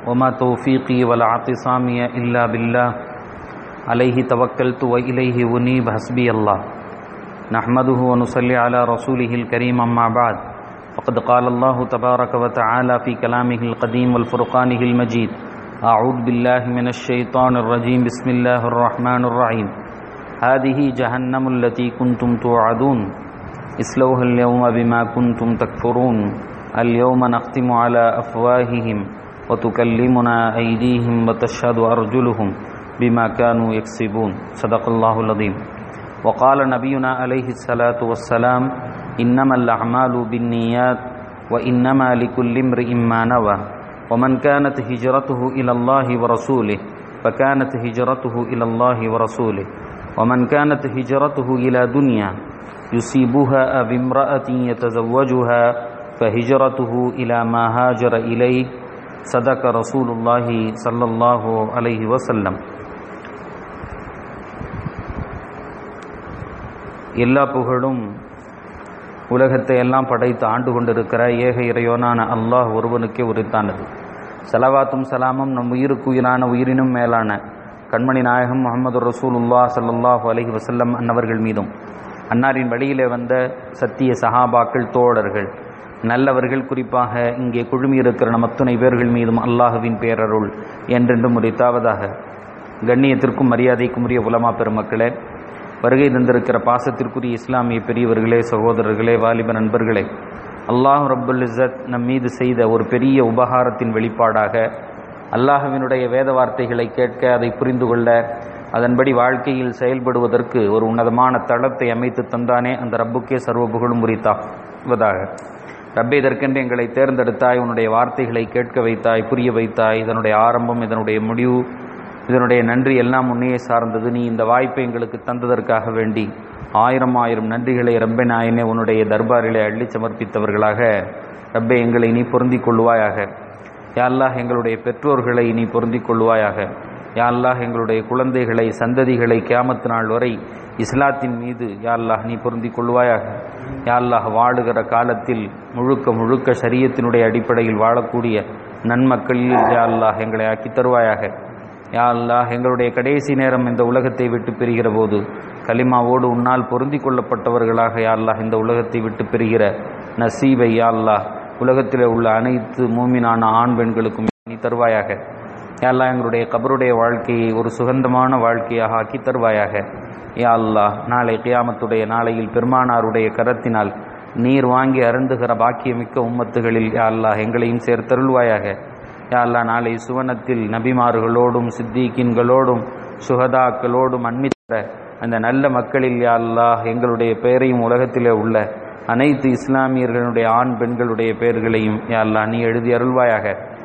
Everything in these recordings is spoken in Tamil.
وما توفيقي ولا اعتصامي إلا بالله عليه توكلت وإليه أنيب حسبي الله نحمده ونصلي على رسوله الكريم أما بعد فقد قال الله تبارك وتعالى في كلامه القديم والفرقانه المجيد أعوذ بالله من الشيطان الرجيم بسم الله الرحمن الرحيم هذه جهنم التي كنتم توعدون اسلوها اليوم بما كنتم تكفرون اليوم نختم على أفواههم وتكلمنا أيديهم وتشهد أرجلهم بما كانوا يكسبون صدق الله العظيم وقال نبينا عليه الصلاة والسلام إنما الأعمال بالنيات وإنما لكل امرئ ما نوى ومن كانت هجرته إلى الله ورسوله فكانت هجرته إلى الله ورسوله ومن كانت هجرته إلى دنيا يصيبها أو امرأة يتزوجها فهجرته إلى ما هاجر إليه صدق رسول الله صلى الله عليه وسلم எல்லா புகழும் உலகத்தை எல்லாம் படைத்து ஆண்டு கொண்டிருக்கிற ஏக இறையோனான அல்லாஹ் ஒருவனுக்கே உரித்தானது சலவாத்தும் சலாமும் நம் உயிருக்கு உயிரான உயிரினும் மேலான கண்மணி நாயகம் முகமது ரசூலுல்லா சல்லாஹூ அலஹி வசல்லம் அன்னவர்கள் மீதும் அன்னாரின் வழியிலே வந்த சத்திய சஹாபாக்கள் தோழர்கள் நல்லவர்கள் குறிப்பாக இங்கே குழுமியிருக்கிற நம் அத்துணை பேர்கள் மீதும் அல்லாஹுவின் பேரருள் என்றென்றும் உரித்தாவதாக கண்ணியத்திற்கும் மரியாதைக்கும் உரிய உலமா பெருமக்களே வருகை தந்திருக்கிற பாசத்திற்குரிய இஸ்லாமிய பெரியவர்களே சகோதரர்களே வாலிப நண்பர்களே அல்லாஹ் ரப்புல் இஸ்ஸத் நம் மீது செய்த ஒரு பெரிய உபகாரத்தின் வெளிப்பாடாக அல்லாஹுவினுடைய வேத வார்த்தைகளை கேட்க அதை புரிந்து கொள்ள அதன்படி வாழ்க்கையில் செயல்படுவதற்கு ஒரு உன்னதமான தளத்தை அமைத்து தந்தானே அந்த ரப்புக்கே சர்வ புகழும் உரித்தாவதாக ரப்பே இதற்கென்று எங்களை தேர்ந்தெடுத்தாய் உன்னுடைய வார்த்தைகளை கேட்க வைத்தாய் புரிய வைத்தாய் இதனுடைய ஆரம்பம் இதனுடைய முடிவு இதனுடைய நன்றி எல்லாம் உன்னையே சார்ந்தது நீ இந்த வாய்ப்பை எங்களுக்கு தந்ததற்காக வேண்டி ஆயிரம் ஆயிரம் நன்றிகளை ரப்பே நாயனே உன்னுடைய தர்பாரிலே அள்ளி சமர்ப்பித்தவர்களாக ரப்பே எங்களை நீ பொருந்திக் கொள்வாயாக யாழ்லாஹ் எங்களுடைய பெற்றோர்களை நீ பொருந்திக் கொள்வாயாக யாழ்லாஹ் எங்களுடைய குழந்தைகளை சந்ததிகளை கியாமத்து நாள் வரை இஸ்லாத்தின் மீது யாழ்லாஹ் நீ பொருந்திக் கொள்வாயாக யாழ்லாஹ் வாழுகிற காலத்தில் முழுக்க முழுக்க சரியத்தினுடைய அடிப்படையில் வாழக்கூடிய நன்மக்களில் யாழ்லாஹ் எங்களை ஆக்கி தருவாயாக யா அல்லாஹ் எங்களுடைய கடைசி நேரம் இந்த உலகத்தை விட்டு பிரிகிற போது கலிமாவோடு உன்னால் பொருந்தி கொள்ளப்பட்டவர்களாக யா அல்லாஹ் இந்த உலகத்தை விட்டு பிரிகிற நசீபை யா அல்லாஹ் உலகத்தில் உள்ள அனைத்து மூமினான ஆண் பெண்களுக்கும் நீ தருவாயாக யா அல்லாஹ் எங்களுடைய கபருடைய வாழ்க்கையை ஒரு சுகந்தமான வாழ்க்கையாக ஆக்கி தருவாயாக யா அல்லாஹ் நாளை கியாமத்துடைய நாளையில் பெருமானாருடைய கரத்தினால் நீர் வாங்கி அருந்துகிற பாக்கியமிக்க உம்மத்துகளில் யா அல்லாஹ் எங்களையும் சேர்த்தருள்வாயாக யா அல்லா நாளை சுவனத்தில் நபிமார்களோடும் சித்திகின்களோடும் சுகதாக்களோடும் அன்மித்த அந்த நல்ல மக்களில் யா அல்லாஹ் எங்களுடைய பெயரையும் உலகத்திலே உள்ள அனைத்து இஸ்லாமியர்களுடைய ஆண் பெண்களுடைய பெயர்களையும் யா அல்லா நீ எழுதி அருள்வாயாக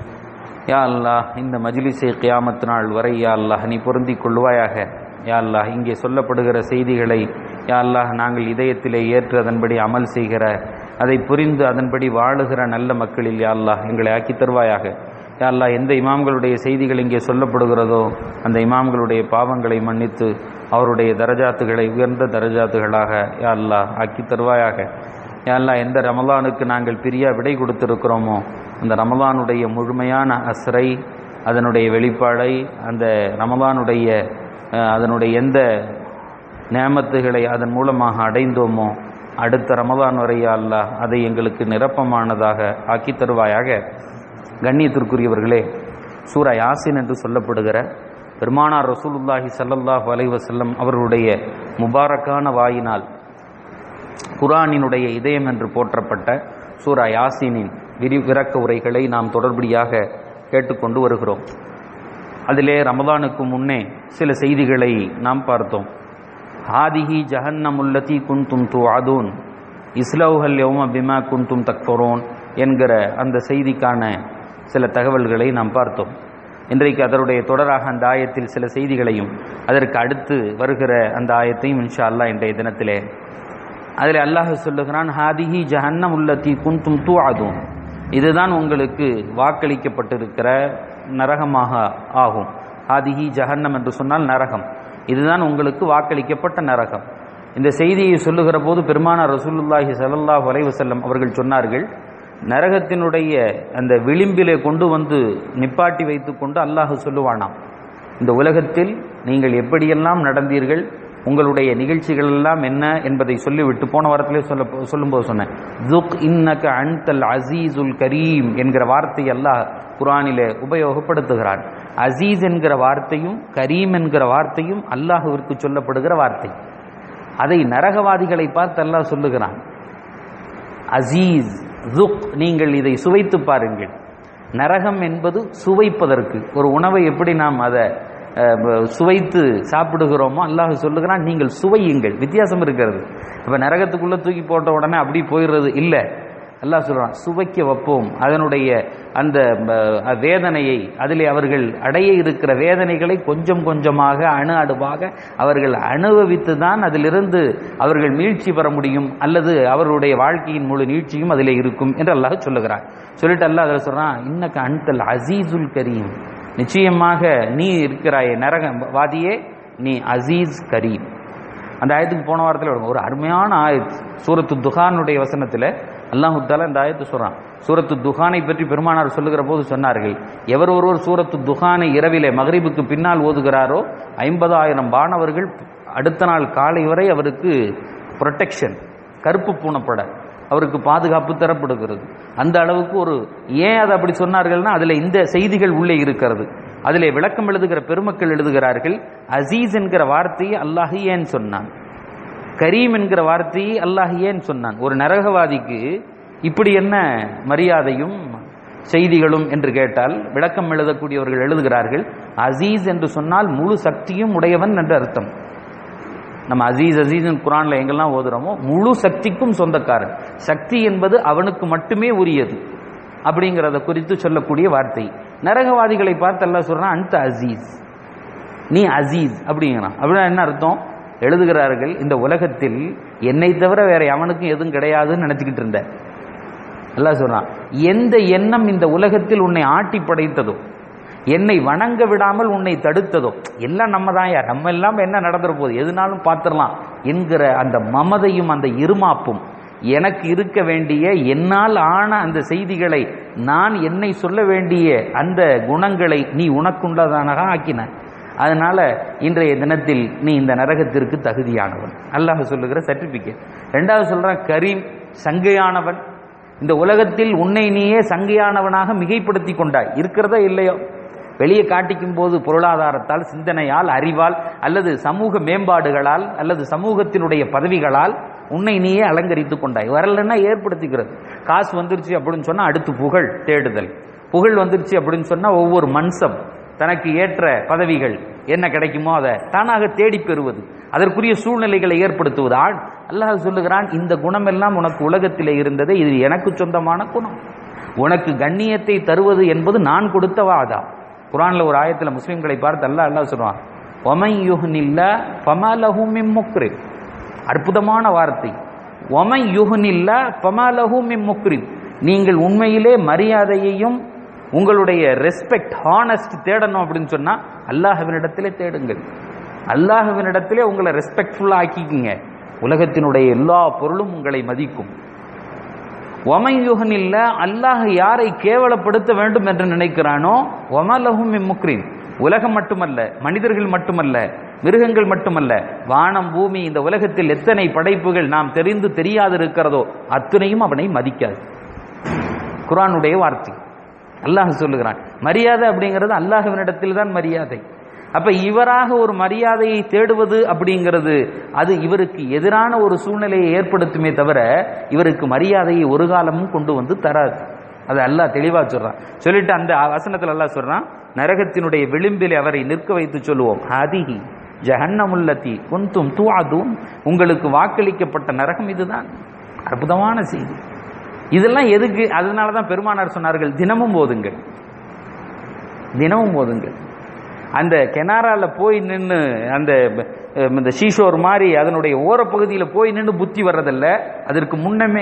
யா அல்லாஹ் இந்த மஜிலிசை கியாமத்து நாள் வரை யா அல்லாஹ் நீ பொருந்திக் கொள்வாயாக யா அல்லாஹ் இங்கே சொல்லப்படுகிற செய்திகளை யா அல்லாஹ் நாங்கள் இதயத்திலே ஏற்று அதன்படி அமல் செய்கிற அதை புரிந்து அதன்படி வாழுகிற நல்ல மக்களில் யா அல்லாஹ் எங்களை ஆக்கி தருவாயாக யா அல்லா எந்த இமாம்களுடைய செய்திகள் இங்கே சொல்லப்படுகிறதோ அந்த இமாம்களுடைய பாவங்களை மன்னித்து அவருடைய தரஜாத்துகளை உயர்ந்த தரஜாத்துகளாக யா அல்லா ஆக்கி தருவாயாக யா அல்லா எந்த ரமலானுக்கு நாங்கள் பிரியா விடை கொடுத்திருக்கிறோமோ அந்த ரமலானுடைய முழுமையான அஸ்ரை அதனுடைய வெளிப்பாடை அந்த ரமலானுடைய அதனுடைய எந்த நேமத்துகளை அதன் மூலமாக அடைந்தோமோ அடுத்த ரமலான் வரையா அல்லா அதை எங்களுக்கு நிரப்பமானதாக ஆக்கி தருவாயாக கண்ணியத்திற்குரியவர்களே சூரா யாசின் என்று சொல்லப்படுகிற பெருமானார் ரசூலுல்லாஹி சல்லல்லாஹு அலைவசல்லம் அவர்களுடைய முபாரக்கான வாயினால் குரானினுடைய இதயம் என்று போற்றப்பட்ட சூரா யாசினின் விரி விறக்க உரைகளை நாம் தொடர்படியாக கேட்டுக்கொண்டு வருகிறோம் அதிலே ரமதானுக்கு முன்னே சில செய்திகளை நாம் பார்த்தோம் ஹாதிஹி ஜஹன்னமுல்லதி குந்தும் து அதூன் இஸ்லவுஹல் யௌம பிமா குந்தும் தக்ஃபரோன் என்கிற அந்த செய்திக்கான சில தகவல்களை நாம் பார்த்தோம் இன்றைக்கு அதனுடைய தொடராக அந்த ஆயத்தில் சில செய்திகளையும் அதற்கு அடுத்து வருகிற அந்த ஆயத்தையும் இன்ஷா அல்லாஹ் இன்றைய தினத்திலே அதில் அல்லாஹ் சொல்லுகிறான் ஹாதிஹி ஜஹன்னம் உள்ளத்தி குந்தும் தூ அதுவும் இதுதான் உங்களுக்கு வாக்களிக்கப்பட்டிருக்கிற நரகமாக ஆகும் ஹாதிஹி ஜஹன்னம் என்று சொன்னால் நரகம் இதுதான் உங்களுக்கு வாக்களிக்கப்பட்ட நரகம் இந்த செய்தியை சொல்லுகிற போது பெருமானார் ரசூலுல்லாஹி ஸல்லல்லாஹு அலைஹி வஸல்லம் அவர்கள் சொன்னார்கள் நரகத்தினுடைய அந்த விளிம்பிலே கொண்டு வந்து நிப்பாட்டி வைத்துக்கொண்டு அல்லாஹ் சொல்லுவானாம் இந்த உலகத்தில் நீங்கள் எப்படியெல்லாம் நடந்தீர்கள் உங்களுடைய நிகழ்ச்சிகள் எல்லாம் என்ன என்பதை சொல்லிவிட்டு போன வாரத்திலே சொல்ல சொல்லும்போது சொன்னேன் துக் இன்னக அன்தல் அசீசுல் கரீம் என்கிற வார்த்தை அல்லாஹ் குரானிலே உபயோகப்படுத்துகிறான் அசீஸ் என்கிற வார்த்தையும் கரீம் என்கிற வார்த்தையும் அல்லாஹுவிற்கு சொல்லப்படுகிற வார்த்தை அதை நரகவாதிகளை பார்த்து அல்லாஹ் சொல்லுகிறான் அசீஸ் துக் நீங்கள் இதை சுவைத்து பாருங்கள் நரகம் என்பது சுவைப்பதற்கு ஒரு உணவை எப்படி நாம் அதை அஹ், சுவைத்து சாப்பிடுகிறோமோ அல்லாஹ் சொல்லுகிறான் நீங்கள் சுவையுங்கள் வித்தியாசம் இருக்கிறது இப்போ நரகத்துக்குள்ளே தூக்கி போட்ட உடனே அப்படி போயிடுறது இல்லை அல்லாஹ் சொல்கிறான் சுவைக்க வைப்போம் அதனுடைய அந்த அஹ், வேதனையை அதிலே அவர்கள் அடைய இருக்கிற வேதனைகளை கொஞ்சம் கொஞ்சமாக அணு அடுவாக அவர்கள் அனுபவித்து தான் அதிலிருந்து அவர்கள் மீழ்ச்சி பெற முடியும் அல்லது அவர்களுடைய வாழ்க்கையின் முழு நீட்சியும் அதிலே இருக்கும் என்று அல்லாஹ் சொல்லுகிறான் சொல்லிட்டு அல்லாஹ் அதில் சொல்கிறான் இன்னக்கு அன்தல் அசீசுல் கரீம் நிச்சயமாக நீ இருக்கிறாய் நரகவாதியே நீ அசீஸ் கரீம் அந்த ஆயத்துக்கு போன வாரத்தில் வருங்க ஒரு அருமையான ஆயத் சூரத்து துகானுடைய வசனத்தில் அல்லாஹு தாலா இந்த ஆயத்து சொல்றான் சூரத்து துகானை பற்றி பெருமானார் சொல்லுகிற போது சொன்னார்கள் எவர் ஒருவர் சூரத்து துகானை இரவிலே மகரிபுக்கு பின்னால் ஓதுகிறாரோ ஐம்பதாயிரம் பாணவர்கள் அடுத்த நாள் காலை வரை அவருக்கு ப்ரொடெக்ஷன் கருப்பு பூணப்பட அவருக்கு பாதுகாப்பு தரப்படுகிறது அந்த அளவுக்கு ஒரு ஏன் அதை அப்படி சொன்னார்கள்னா அதில் இந்த செய்திகள் உள்ளே இருக்கிறது அதிலே விளக்கம் எழுதுகிற பெருமக்கள் எழுதுகிறார்கள் அசீஸ் என்கிற வார்த்தையை அல்லாஹ் ஏன் சொன்னான் கரீம் என்கிற வார்த்தையை அல்லாஹ் ஏன் சொன்னான் ஒரு நரகவாதிக்கு இப்படி என்ன மரியாதையும் செய்திகளும் என்று கேட்டால் விளக்கம் எழுதக்கூடியவர்கள் எழுதுகிறார்கள் அசீஸ் என்று சொன்னால் முழு சக்தியும் உடையவன் என்று அர்த்தம் நம்ம அசீஸ் அசீஸ் குரான்ல எங்கெல்லாம் ஓதுறோமோ முழு சக்திக்கும் சொந்தக்காரன் சக்தி என்பது அவனுக்கு மட்டுமே உரியது அப்படிங்கிறத குறித்து சொல்லக்கூடிய வார்த்தை நரகவாதிகளை பார்த்து எல்லாம் சொல்றான் அந்த அசீஸ் நீ அசீஸ் அப்படிங்கிறான் அப்படின்னா என்ன அர்த்தம் எழுதுகிறார்கள் இந்த உலகத்தில் என்னை தவிர வேற எவனுக்கும் எதுவும் கிடையாதுன்னு நினைச்சுக்கிட்டு இருந்த எல்லாம் சொல்றான் எந்த எண்ணம் இந்த உலகத்தில் உன்னை ஆட்டி படைத்ததோ என்னை வணங்க விடாமல் உன்னை தடுத்ததோ எல்லாம் நம்ம தான் யார் நம்ம எல்லாம் என்ன நடந்துற போகுது எதுனாலும் பார்த்துடலாம் என்கிற அந்த மமதையும் அந்த இருமாப்பும் எனக்கு இருக்க வேண்டிய என்னால் ஆன அந்த செய்திகளை நான் என்னை சொல்ல வேண்டிய அந்த குணங்களை நீ உனக்குள்ளதானக ஆக்கின அதனால இன்றைய தினத்தில் நீ இந்த நரகத்திற்கு தகுதியானவன் அல்லாஹ் சொல்லுகிற சர்டிபிகேட் ரெண்டாவது சொல்றான் கரீம் சங்கையானவன் இந்த உலகத்தில் உன்னை நீயே சங்கையானவனாக மிகைப்படுத்தி கொண்டாய் இருக்கிறதா இல்லையோ வெளியே காட்டிக்கும் போது பொருளாதாரத்தால் சிந்தனையால் அறிவால் அல்லது சமூக மேம்பாடுகளால் அல்லது சமூகத்தினுடைய பதவிகளால் உன்னை நீயே அலங்கரித்து கொண்டாய் வரலன்னா ஏற்படுத்திக்கிறது காசு வந்துருச்சு அப்படின்னு சொன்னா அடுத்து புகழ் தேடுதல் புகழ் வந்துருச்சு அப்படின்னு சொன்னா ஒவ்வொரு மன்சம் தனக்கு ஏற்ற பதவிகள் என்ன கிடைக்குமோ அதை தானாக தேடி பெறுவது அதற்குரிய சூழ்நிலைகளை ஏற்படுத்துவது ஆள் அல்லாஹ் சொல்லுகிறான் இந்த குணமெல்லாம் உனக்கு உலகத்திலே இருந்தது இது எனக்கு சொந்தமான குணம் உனக்கு கண்ணியத்தை தருவது என்பது நான் கொடுத்த வாதா குரான்ல ஒரு ஆயத்துல முஸ்லிம்களை பார்த்து அல்லாஹ் அல்லாஹ் சொல்றான் ஒமை யுஹ்னில்லா ஃபமாலஹு மின் முக்ரிம் அற்புதமான வார்த்தை ஒமை யுஹ்னில்லா ஃபமாலஹு மின் முக்ரிம் நீங்கள் உண்மையிலே மரியாதையையும் உங்களுடைய ரெஸ்பெக்ட் ஹானஸ்ட் தேடணும் அப்படின்னு சொன்னா அல்லாஹ்வினிடத்திலே தேடுங்கள் அல்லாஹ்வினிடத்திலே உங்களை ரெஸ்பெக்ட்ஃபுல்லா ஆக்கிக்குங்க உலகத்தினுடைய எல்லா பொருளும் உங்களை மதிக்கும் ஒமையுகனில்ல அல்லாஹ் யாரை கேவலப்படுத்த வேண்டும் என்று நினைக்கிறானோ ஒமலகும் முக்ரின் உலகம் மட்டுமல்ல மனிதர்கள் மட்டுமல்ல மிருகங்கள் மட்டுமல்ல வானம் பூமி இந்த உலகத்தில் எத்தனை படைப்புகள் நாம் தெரிந்து தெரியாது இருக்கிறதோ அத்தனையும் அவனை மதிக்காது குரானுடைய வார்த்தை அல்லாஹ் சொல்லுகிறான் மரியாதை அப்படிங்கிறது அல்லாஹ்வினிடத்தில் தான் மரியாதை அப்ப இவராக ஒரு மரியாதையை தேடுவது அப்படிங்கிறது அது இவருக்கு எதிரான ஒரு சூழ்நிலையை ஏற்படுத்துமே தவிர இவருக்கு மரியாதையை ஒரு காலமும் கொண்டு வந்து தராது அது அல்லாஹ் தெளிவா சொல்றான் சொல்லிட்டு அந்த வசனத்துல அல்லாஹ் சொல்றான் நரகத்தினுடைய விளிம்பில் அவரை நிற்க வைத்து சொல்லுவோம் ஹதிஹி ஜஹன்னமுல்லத்தி குந்தும் தூஆதும் உங்களுக்கு வாக்களிக்கப்பட்ட நரகம் இதுதான் அற்புதமான செய்தி இதெல்லாம் எதுக்கு அதனால தான் பெருமானார் சொன்னார்கள் தினமும் போதுங்கள் தினமும் போதுங்கள் அந்த கெனாரால போய் நின்று அந்த அஹ், இந்த ஷீஷோர் மாதிரி அதனுடைய ஓரப்பகுதியில் போய் நின்று புத்தி வர்றதில்ல அதற்கு முன்னமே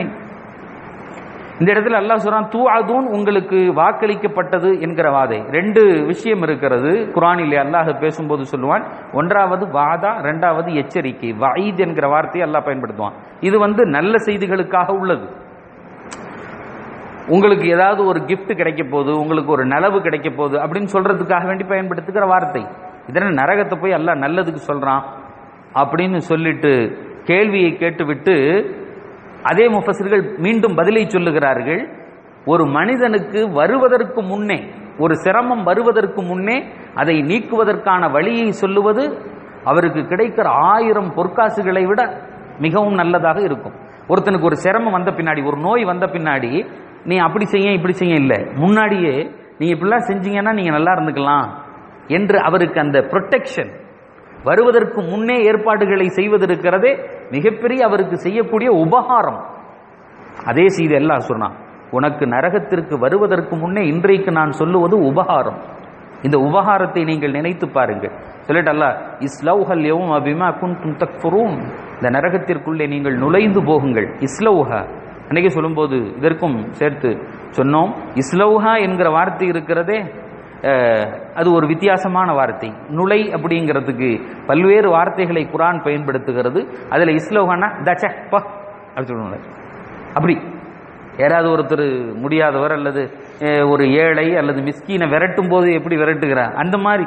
இந்த இடத்துல அல்லாஹ் சொல்றான் தூ அதுவும் உங்களுக்கு வாக்களிக்கப்பட்டது என்கிற வாதை ரெண்டு விஷயம் இருக்கிறது குரானிலே அல்லாஹ் பேசும்போது சொல்லுவான் ஒன்றாவது வாதா ரெண்டாவது எச்சரிக்கை வயீத் என்கிற வார்த்தையை அல்லாஹ் பயன்படுத்துவான் இது வந்து நல்ல செய்திகளுக்காக உள்ளது உங்களுக்கு ஏதாவது ஒரு gift கிடைக்க போகுது உங்களுக்கு ஒரு நலவு கிடைக்க போகுது அப்படின்னு சொல்றதுக்காக வேண்டி பயன்படுத்துகிற வார்த்தை இதென்ன நரகத்தை போய் அல்லாஹ் நல்லதுக்கு சொல்றான் அப்படின்னு சொல்லிட்டு கேள்வியை கேட்டுவிட்டு அதே முஃபஸர்கள் மீண்டும் பதிலை சொல்லுகிறார்கள் ஒரு மனிதனுக்கு வருவதற்கு முன்னே ஒரு சிரமம் வருவதற்கு முன்னே அதை நீக்குவதற்கான வழியை சொல்லுவது அவருக்கு கிடைக்கிற ஆயிரம் பொற்காசுகளை விட மிகவும் நல்லதாக இருக்கும் ஒருத்தனுக்கு ஒரு சிரமம் வந்த பின்னாடி ஒரு நோய் வந்த பின்னாடி நீ அப்படி செய்ய இப்படி செய்ய இல்லை முன்னாடியே நீங்க இப்படிலாம் செஞ்சீங்கன்னா நீங்க நல்லா இருந்துக்கலாம் என்று அவருக்கு அந்த ப்ரொடெக்ஷன் வருவதற்கு முன்னே ஏற்பாடுகளை செய்வது இருக்கிறதே மிகப்பெரிய அவருக்கு செய்யக்கூடிய உபகாரம் அதே செய்தி எல்லாம் சொன்னான் உனக்கு நரகத்திற்கு வருவதற்கு முன்னே இன்றைக்கு நான் சொல்லுவது உபகாரம் இந்த உபகாரத்தை நீங்கள் நினைத்து பாருங்கள் சொல்லிட்டல்ல இஸ்லௌஹல் யௌம் அபிமா குன்தும் தக்ஃபுரூன் இந்த நரகத்திற்குள்ளே நீங்கள் நுழைந்து போகுங்கள் இஸ்லௌஹா அன்னைக்கு சொல்லும்போது இதற்கும் சேர்த்து சொன்னோம் இஸ்லௌஹா என்கிற வார்த்தை இருக்கிறதே அஹ், அது ஒரு வித்தியாசமான வார்த்தை நுழை அப்படிங்கிறதுக்கு பல்வேறு வார்த்தைகளை குரான் பயன்படுத்துகிறது அதுல இஸ்லௌஹானா தச்ச பா அப்படி சொல்லுவாங்க அப்படி யாராவது ஒருத்தர் முடியாதவர் அல்லது அஹ், ஒரு ஏழை அல்லது மிஸ்கீனை விரட்டும் போது எப்படி விரட்டுகிறார் அந்த மாதிரி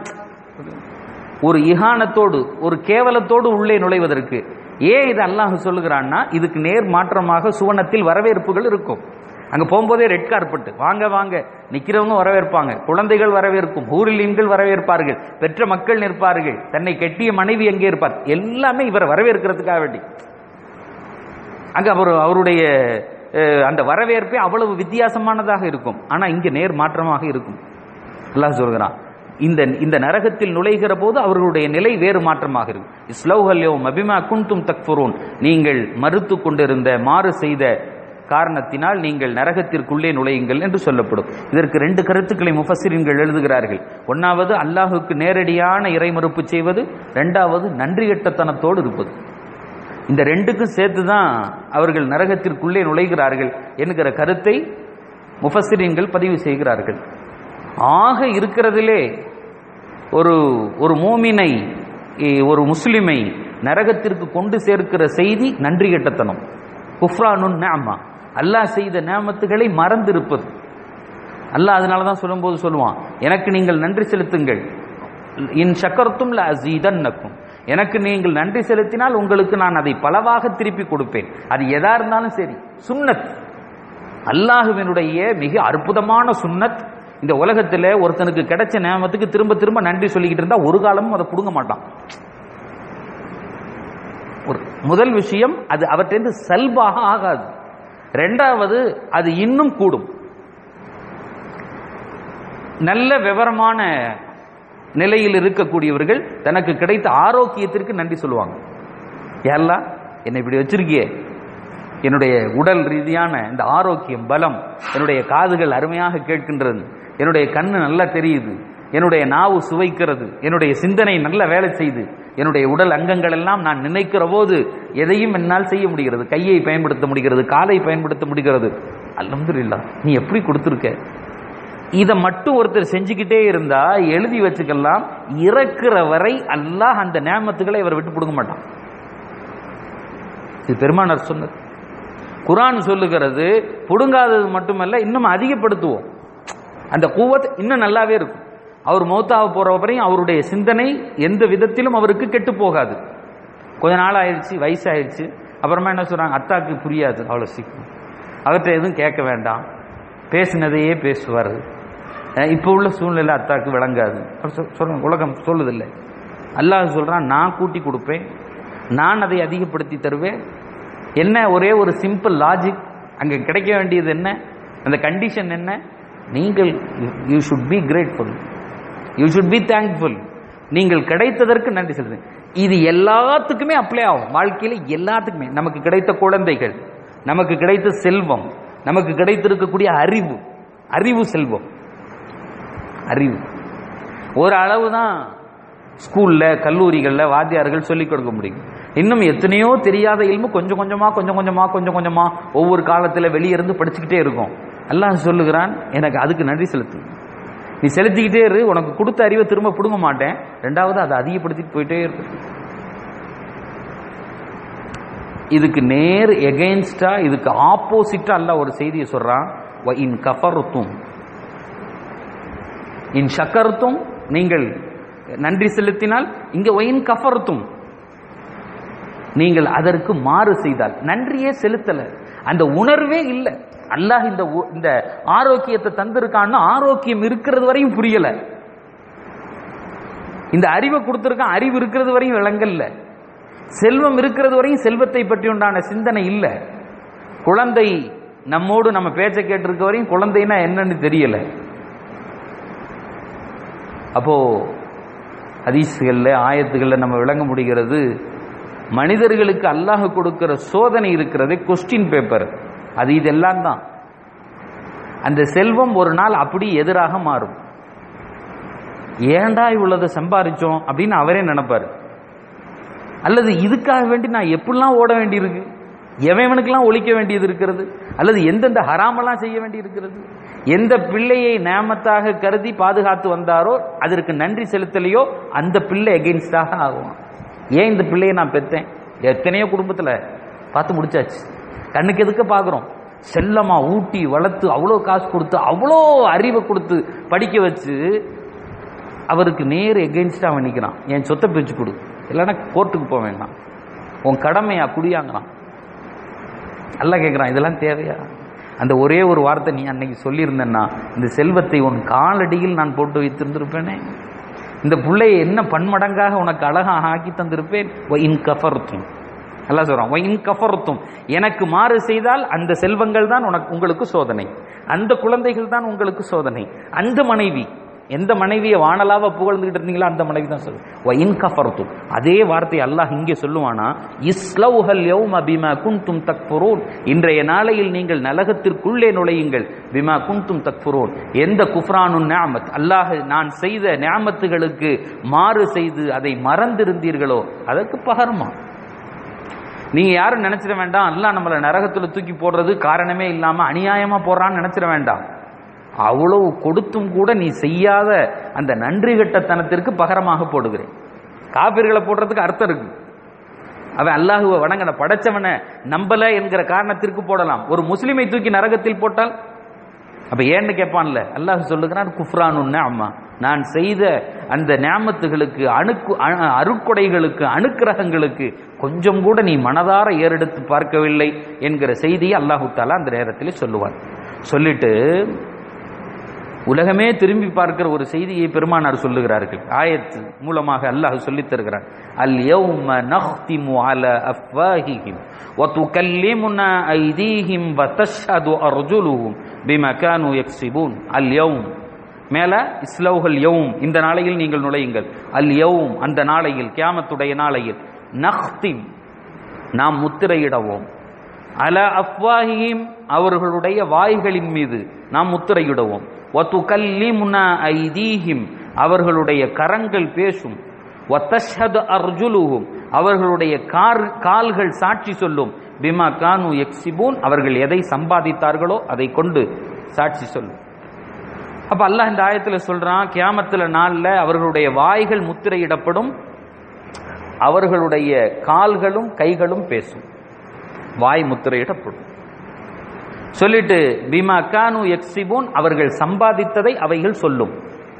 ஒரு இகானத்தோடு ஒரு கேவலத்தோடு உள்ளே நுழைவதற்கு ஏன் இது அல்லாஹ் சொல்லுகிறான்னா இதுக்கு நேர் மாற்றமாக சுவனத்தில் வரவேற்புகள் இருக்கும் அங்க போகும்போதே ரெட் கார்பெட் வாங்க வாங்க நிக்கிறவங்க வரவேற்பாங்க குழந்தைகள் வரவேற்கும் ஊரிலீன்கள் வரவேற்பார்கள் பெற்ற மக்கள் நிற்பார்கள் தன்னை கெட்டிய மனைவி எங்கே இருப்பார் எல்லாமே இவரை வரவேற்கிறதுக்காக வேண்டி அங்க அவர் அவருடைய அஹ், அந்த வரவேற்பே அவ்வளவு வித்தியாசமானதாக இருக்கும் ஆனா இங்க நேர் மாற்றமாக இருக்கும் அல்லாஹ் சொல்கிறான் இந்த இந்த நரகத்தில் நுழைகிற போது அவர்களுடைய நிலை வேறு மாற்றமாக இருக்கும் இஸ்லௌஹல்யோ மபிமா குன்தும் தக்ஃபுரூன் நீங்கள் மறுத்து கொண்டிருந்த மாறு செய்த காரணத்தினால் நீங்கள் நரகத்திற்குள்ளே நுழையுங்கள் என்று சொல்லப்படும் இதற்கு ரெண்டு கருத்துக்களை முஃபஸ்ஸிரின்கள் எழுதுகிறார்கள் ஒன்னாவது அல்லாஹுக்கு நேரடியான இறைமறுப்பு செய்வது ரெண்டாவது நன்றியட்டத்தனத்தோடு இருப்பது இந்த ரெண்டுக்கும் சேர்த்து தான் அவர்கள் நரகத்திற்குள்ளே நுழைகிறார்கள் என்கிற கருத்தை முஃபஸ்ஸிரீன்கள் பதிவு செய்கிறார்கள் ஆக இருக்கிறதிலே ஒரு ஒரு மூமினை இ, ஒரு முஸ்லிமை நரகத்திற்கு கொண்டு சேர்க்கிற செய்தி நன்றி கெட்டத்தனம் குஃப்ரானுன் நேமா அல்லாஹ் செய்த நேமத்துகளை மறந்திருப்பது அல்லாஹ் அதனால தான் சொல்லும்போது சொல்லுவான் எனக்கு நீங்கள் நன்றி செலுத்துங்கள் இன் சக்கரத்தும் ல அசீதன்னக்கும் எனக்கு நீங்கள் நன்றி செலுத்தினால் உங்களுக்கு நான் அதை பலவாக திருப்பி கொடுப்பேன் அது எதா இருந்தாலும் சரி சுன்னத் அல்லாஹுவினுடைய மிக அற்புதமான சுன்னத் இந்த உலகத்தில் ஒருத்தனுக்கு கிடைச்ச நேமத்துக்கு திரும்ப திரும்ப நன்றி சொல்லிக்கிட்டு இருந்தா ஒரு காலமும் அதை புடுங்க மாட்டான் ஒரு முதல் விஷயம் அது அவற்றிலிருந்து சல்பாக ஆகாது ரெண்டாவது அது இன்னும் கூடும் நல்ல விவரமான நிலையில் இருக்கக்கூடியவர்கள் தனக்கு கிடைத்த ஆரோக்கியத்திற்கு நன்றி சொல்லுவாங்க ஏல்லாம் என்னை இப்படி வச்சிருக்கியே என்னுடைய உடல் ரீதியான இந்த ஆரோக்கியம் பலம் என்னுடைய காதுகள் அருமையாக கேட்கின்றது என்னுடைய கண்ணு நல்லா தெரியுது என்னுடைய நாவு சுவைக்கிறது என்னுடைய சிந்தனை நல்ல வேலை செய்து என்னுடைய உடல் அங்கங்கள் எல்லாம் நான் நினைக்கிற போது எதையும் என்னால் செய்ய முடிகிறது கையை பயன்படுத்த முடிகிறது காலை பயன்படுத்த முடிகிறது அல்ஹம்துலில்லாஹ் நீ எப்படி கொடுத்துருக்க இதை மட்டும் ஒருத்தர் செஞ்சுக்கிட்டே இருந்தா எழுதி வச்சுக்கலாம் இறக்குற வரை அல்லாஹ் அந்த நேமத்துக்களை இவர் விட்டு கொடுக்க மாட்டான் இது பெருமானார் சொன்னது குரான் சொல்லுகிறது புடுங்காதது மட்டுமல்ல இன்னும் அதிகப்படுத்துவோம் அந்த கூவத் இன்னும் நல்லாவே இருக்கும் அவர் மௌத்தாக போற வரையும் அவருடைய சிந்தனை எந்த விதத்திலும் அவருக்கு கெட்டு போகாது கொஞ்ச நாள் ஆயிடுச்சு வயசாயிடுச்சு அப்புறமா என்ன சொல்றாங்க அத்தாக்கு புரியாது அவ்வளோ சீக்கிரம் அவர்கிட்ட எதுவும் கேட்க வேண்டாம் பேசினதையே பேசுவார் அஹ் இப்போ உள்ள சூழ்நிலை அத்தாக்கு விளங்காது அப்படி சொல்- சொல்றாங்க உலகம் சொல்லுதில்லை அல்லாஹ் சொல்றான் நான் கூட்டி கொடுப்பேன் நான் அதை அதிகப்படுத்தி தருவேன் என்ன ஒரே ஒரு சிம்பிள் லாஜிக் அங்க கிடைக்க வேண்டியது என்ன அந்த கண்டிஷன் என்ன நீங்கள் you should be grateful you should be thankful நீங்கள் கிடைத்ததற்கு நன்றி செலுத்துங்க இது எல்லாத்துக்குமே அப்ளை ஆகும் வாழ்க்கையில எல்லாத்துக்குமே நமக்கு கிடைத்த குழந்தைகள் நமக்கு கிடைத்த செல்வம் நமக்கு கிடைத்திருக்கக்கூடிய அறிவு அறிவு செல்வம் அறிவு ஒரு அளவு தான் ஸ்கூல்ல கல்லூரிகள்ல வாத்தியார்கள் சொல்லிக் கொடுக்க முடியும் இன்னும் எத்தனையோ தெரியாத இல்மு கொஞ்சம் கொஞ்சமா கொஞ்சம் கொஞ்சமா கொஞ்சம் கொஞ்சமா ஒவ்வொரு காலத்துல வெளியே இருந்து படிச்சுக்கிட்டே இருக்கும் அல்லாஹ் சொல்லுகிறான் எனக்கு அதுக்கு நன்றி செலுத்து நீ செலுத்திக்கிட்டே இரு உனக்கு கொடுத்த அறிவை திரும்ப பிடுங்க மாட்டேன் ரெண்டாவது அதை அதிகப்படுத்திட்டு போயிட்டே இருக்கு இதுக்கு நேர் எகெயின்ஸ்டா இதுக்கு ஆப்போசிட்டா அல்லாஹ் ஒரு செய்தியை சொல்றான் வ இன் கஃபர்த்தும் இன் ஷக்கர்த்தும் நீங்கள் நன்றி செலுத்தினால் இங்க ஒயின் கஃபர்த்தும் நீங்கள் அதற்கு மாறு செய்தால் நன்றியே செலுத்தல அந்த உணர்வே இல்லை அல்லாஹ் இந்த உ- இந்த ஆரோக்கியத்தை தந்திருக்கான்னு ஆரோக்கியம் இருக்கிறது வரையும் புரியல இந்த அறிவை கொடுத்திருக்கான் அறிவு இருக்கிறது வரையும் விளங்கல்ல செல்வம் இருக்கிறது வரையும் செல்வத்தை பற்றி உண்டான சிந்தனை இல்லை குழந்தை நம்மோடு நம்ம பேச்சை கேட்டிருக்க வரையும் குழந்தைனா என்னன்னு தெரியல அப்போ ஹதீஸ்களில் ஆயத்துகளில் நம்ம விளங்க முடிகிறது மனிதர்களுக்கு அல்லாஹ் கொடுக்கிற சோதனை இருக்கிறது கொஸ்டின் பேப்பர் அது இதெல்லாம் தான் அந்த செல்வம் ஒரு நாள் அப்படி எதிராக மாறும் ஏன்டா இவ்வளவு சம்பாரிச்சோம் அப்படின்னு அவரே நினைப்பாரு அல்லது இதுக்காக வேண்டி நான் எப்படிலாம் ஓட வேண்டியிருக்கு எவனுக்கெல்லாம் ஒழிக்க வேண்டியது இருக்கிறது அல்லது எந்தெந்த ஹராமெல்லாம் செய்ய வேண்டி இருக்கிறது எந்த பிள்ளையை நேமத்தாக கருதி பாதுகாத்து வந்தாரோ அதற்கு நன்றி செலுத்தலையோ அந்த பிள்ளை எகெயின்ஸ்டாக ஆகும் ஏன் இந்த பிள்ளையை நான் பெத்தேன் எத்தனையோ குடும்பத்தில் பார்த்து முடிச்சாச்சு கண்ணுக்கு எதுக்க பார்க்குறோம் செல்லமா ஊட்டி வளர்த்து அவ்வளோ காசு கொடுத்து அவ்வளோ அறிவை கொடுத்து படிக்க வச்சு அவருக்கு நேர் எகெயின்ஸ்டாக அவன் நிற்கிறான் என் சொத்தை பிரிச்சு கொடு இல்லைன்னா கோர்ட்டுக்கு போக வேண்டாம் உன் கடமையா குடியாங்களாம் நல்லா கேட்குறான் இதெல்லாம் தேவையா அந்த ஒரே ஒரு வார்த்தை நீ அன்னைக்கு சொல்லியிருந்தேன்னா இந்த செல்வத்தை உன் காலடியில் நான் போட்டு வைத்திருந்திருப்பேனே இந்த பிள்ளையை என்ன பன்மடங்காக உனக்கு அழகாக ஆக்கி தந்திருப்பேன் இன் கஃபர்த்தும் நல்லா சொல்றான் இன் கஃபர்த்தும் எனக்கு மாறு செய்தால் அந்த செல்வங்கள் தான் உனக்கு உங்களுக்கு சோதனை அந்த குழந்தைகள் தான் உங்களுக்கு சோதனை அந்த மனைவி எந்த மனைவியை வானலாவ புகழ்ந்துகிட்டு இருந்தீங்களோ அந்த மனைவி தான் சொல்லு இன் கஃபர்த்தும் அதே வார்த்தை அல்லாஹ் இங்கே சொல்லுவானா இஸ்லவுஹல் யௌம பிமா குன்தும் தக்ஃபுரூன் இன்றைய நாளையில் நீங்கள் நரகத்திற்குள்ளே நுழையுங்கள் பிமா குன்தும் தக்ஃபுரூன் எந்த குஃப்ரானு நியாமத் அல்லாஹ் நான் செய்த நியாமத்துகளுக்கு மாறு செய்து அதை மறந்திருந்தீர்களோ அதற்கு பகரமா நீங்க யாரும் நினைச்சிட வேண்டாம் அல்லாஹ் நம்மளை நரகத்துல தூக்கி போடுறது காரணமே இல்லாம அநியாயமா போடுறான்னு நினைச்சிட வேண்டாம் அவ்வளவு கொடுத்தும் கூட நீ செய்யாத அந்த நன்றி கட்டத்தனத்திற்கு பகரமாக போடுகிறேன் காபிர்களை போடுறதுக்கு அர்த்தம் இருக்கு அவன் அல்லாஹுவை வணங்கன படைச்சவனை நம்பல என்கிற காரணத்திற்கு போடலாம் ஒரு முஸ்லிமை தூக்கி நரகத்தில் போட்டால் அப்ப ஏன்னு கேட்பான்ல அல்லாஹ் சொல்லுகிறான் குஃப்ரானு அம்மா நான் செய்த அந்த ஞாமத்துகளுக்கு அணுக்கு அ- அருட்கொடைகளுக்கு அணுக்கிரகங்களுக்கு கொஞ்சம் கூட நீ மனதார ஏறெடுத்து பார்க்கவில்லை என்கிற செய்தியை அல்லாஹு தாலா அந்த நேரத்தில் சொல்லுவான் சொல்லிட்டு உலகமே திரும்பி பார்க்கிற ஒரு செய்தியை பெருமானார் சொல்லுகிறார்கள் ஆயத் மூலமாக அல்லாஹ் சொல்லித் தருகிறான் அல் யௌம நஹ்திமு அலா அஃப்வாஹிஹிம் வ துகல்லிமுனா ஐதீஹிம் வ தஷ்ஹது அர்ஜுலுஹும் பிமா கானூ யக்ஸிபூன் அல் யௌம் மேல இஸ்லௌஹல் யௌம் இந்த நாளையில் நீங்கள் நுழையுங்கள் அல் யௌம் அந்த நாளையில் கியாமத்துடைய நாளையில் நஹ்திம் நாம் முத்திரையிடவோம் அல அஃப்வாஹிம் அவர்களுடைய வாய்களின் மீது நாம் முத்திரையிடுவோம் வத்துகல்லிமுனா ஐதீஹிம் அவர்களுடைய கரங்கள் பேசும் வத்தஷ்ஹது அர்ஜுலுஹும் அவர்களுடைய கார் கால்கள் சாட்சி சொல்லும் பிமா கானு எக்ஸிபூன் அவர்கள் எதை சம்பாதித்தார்களோ அதை கொண்டு சாட்சி சொல்லும் அப்ப அல்லாஹ் இந்த ஆயத்துல சொல்றான் கியாமத்துல நாள்ல அவர்களுடைய வாய்கள் முத்திரையிடப்படும் அவர்களுடைய கால்களும் கைகளும் பேசும் வாய் முத்திரையிடப்படும் சொல்லிட்டு பிமா கானு எக்ஸிபூன் அவர்கள் சம்பாதித்ததை அவைகள் சொல்லும்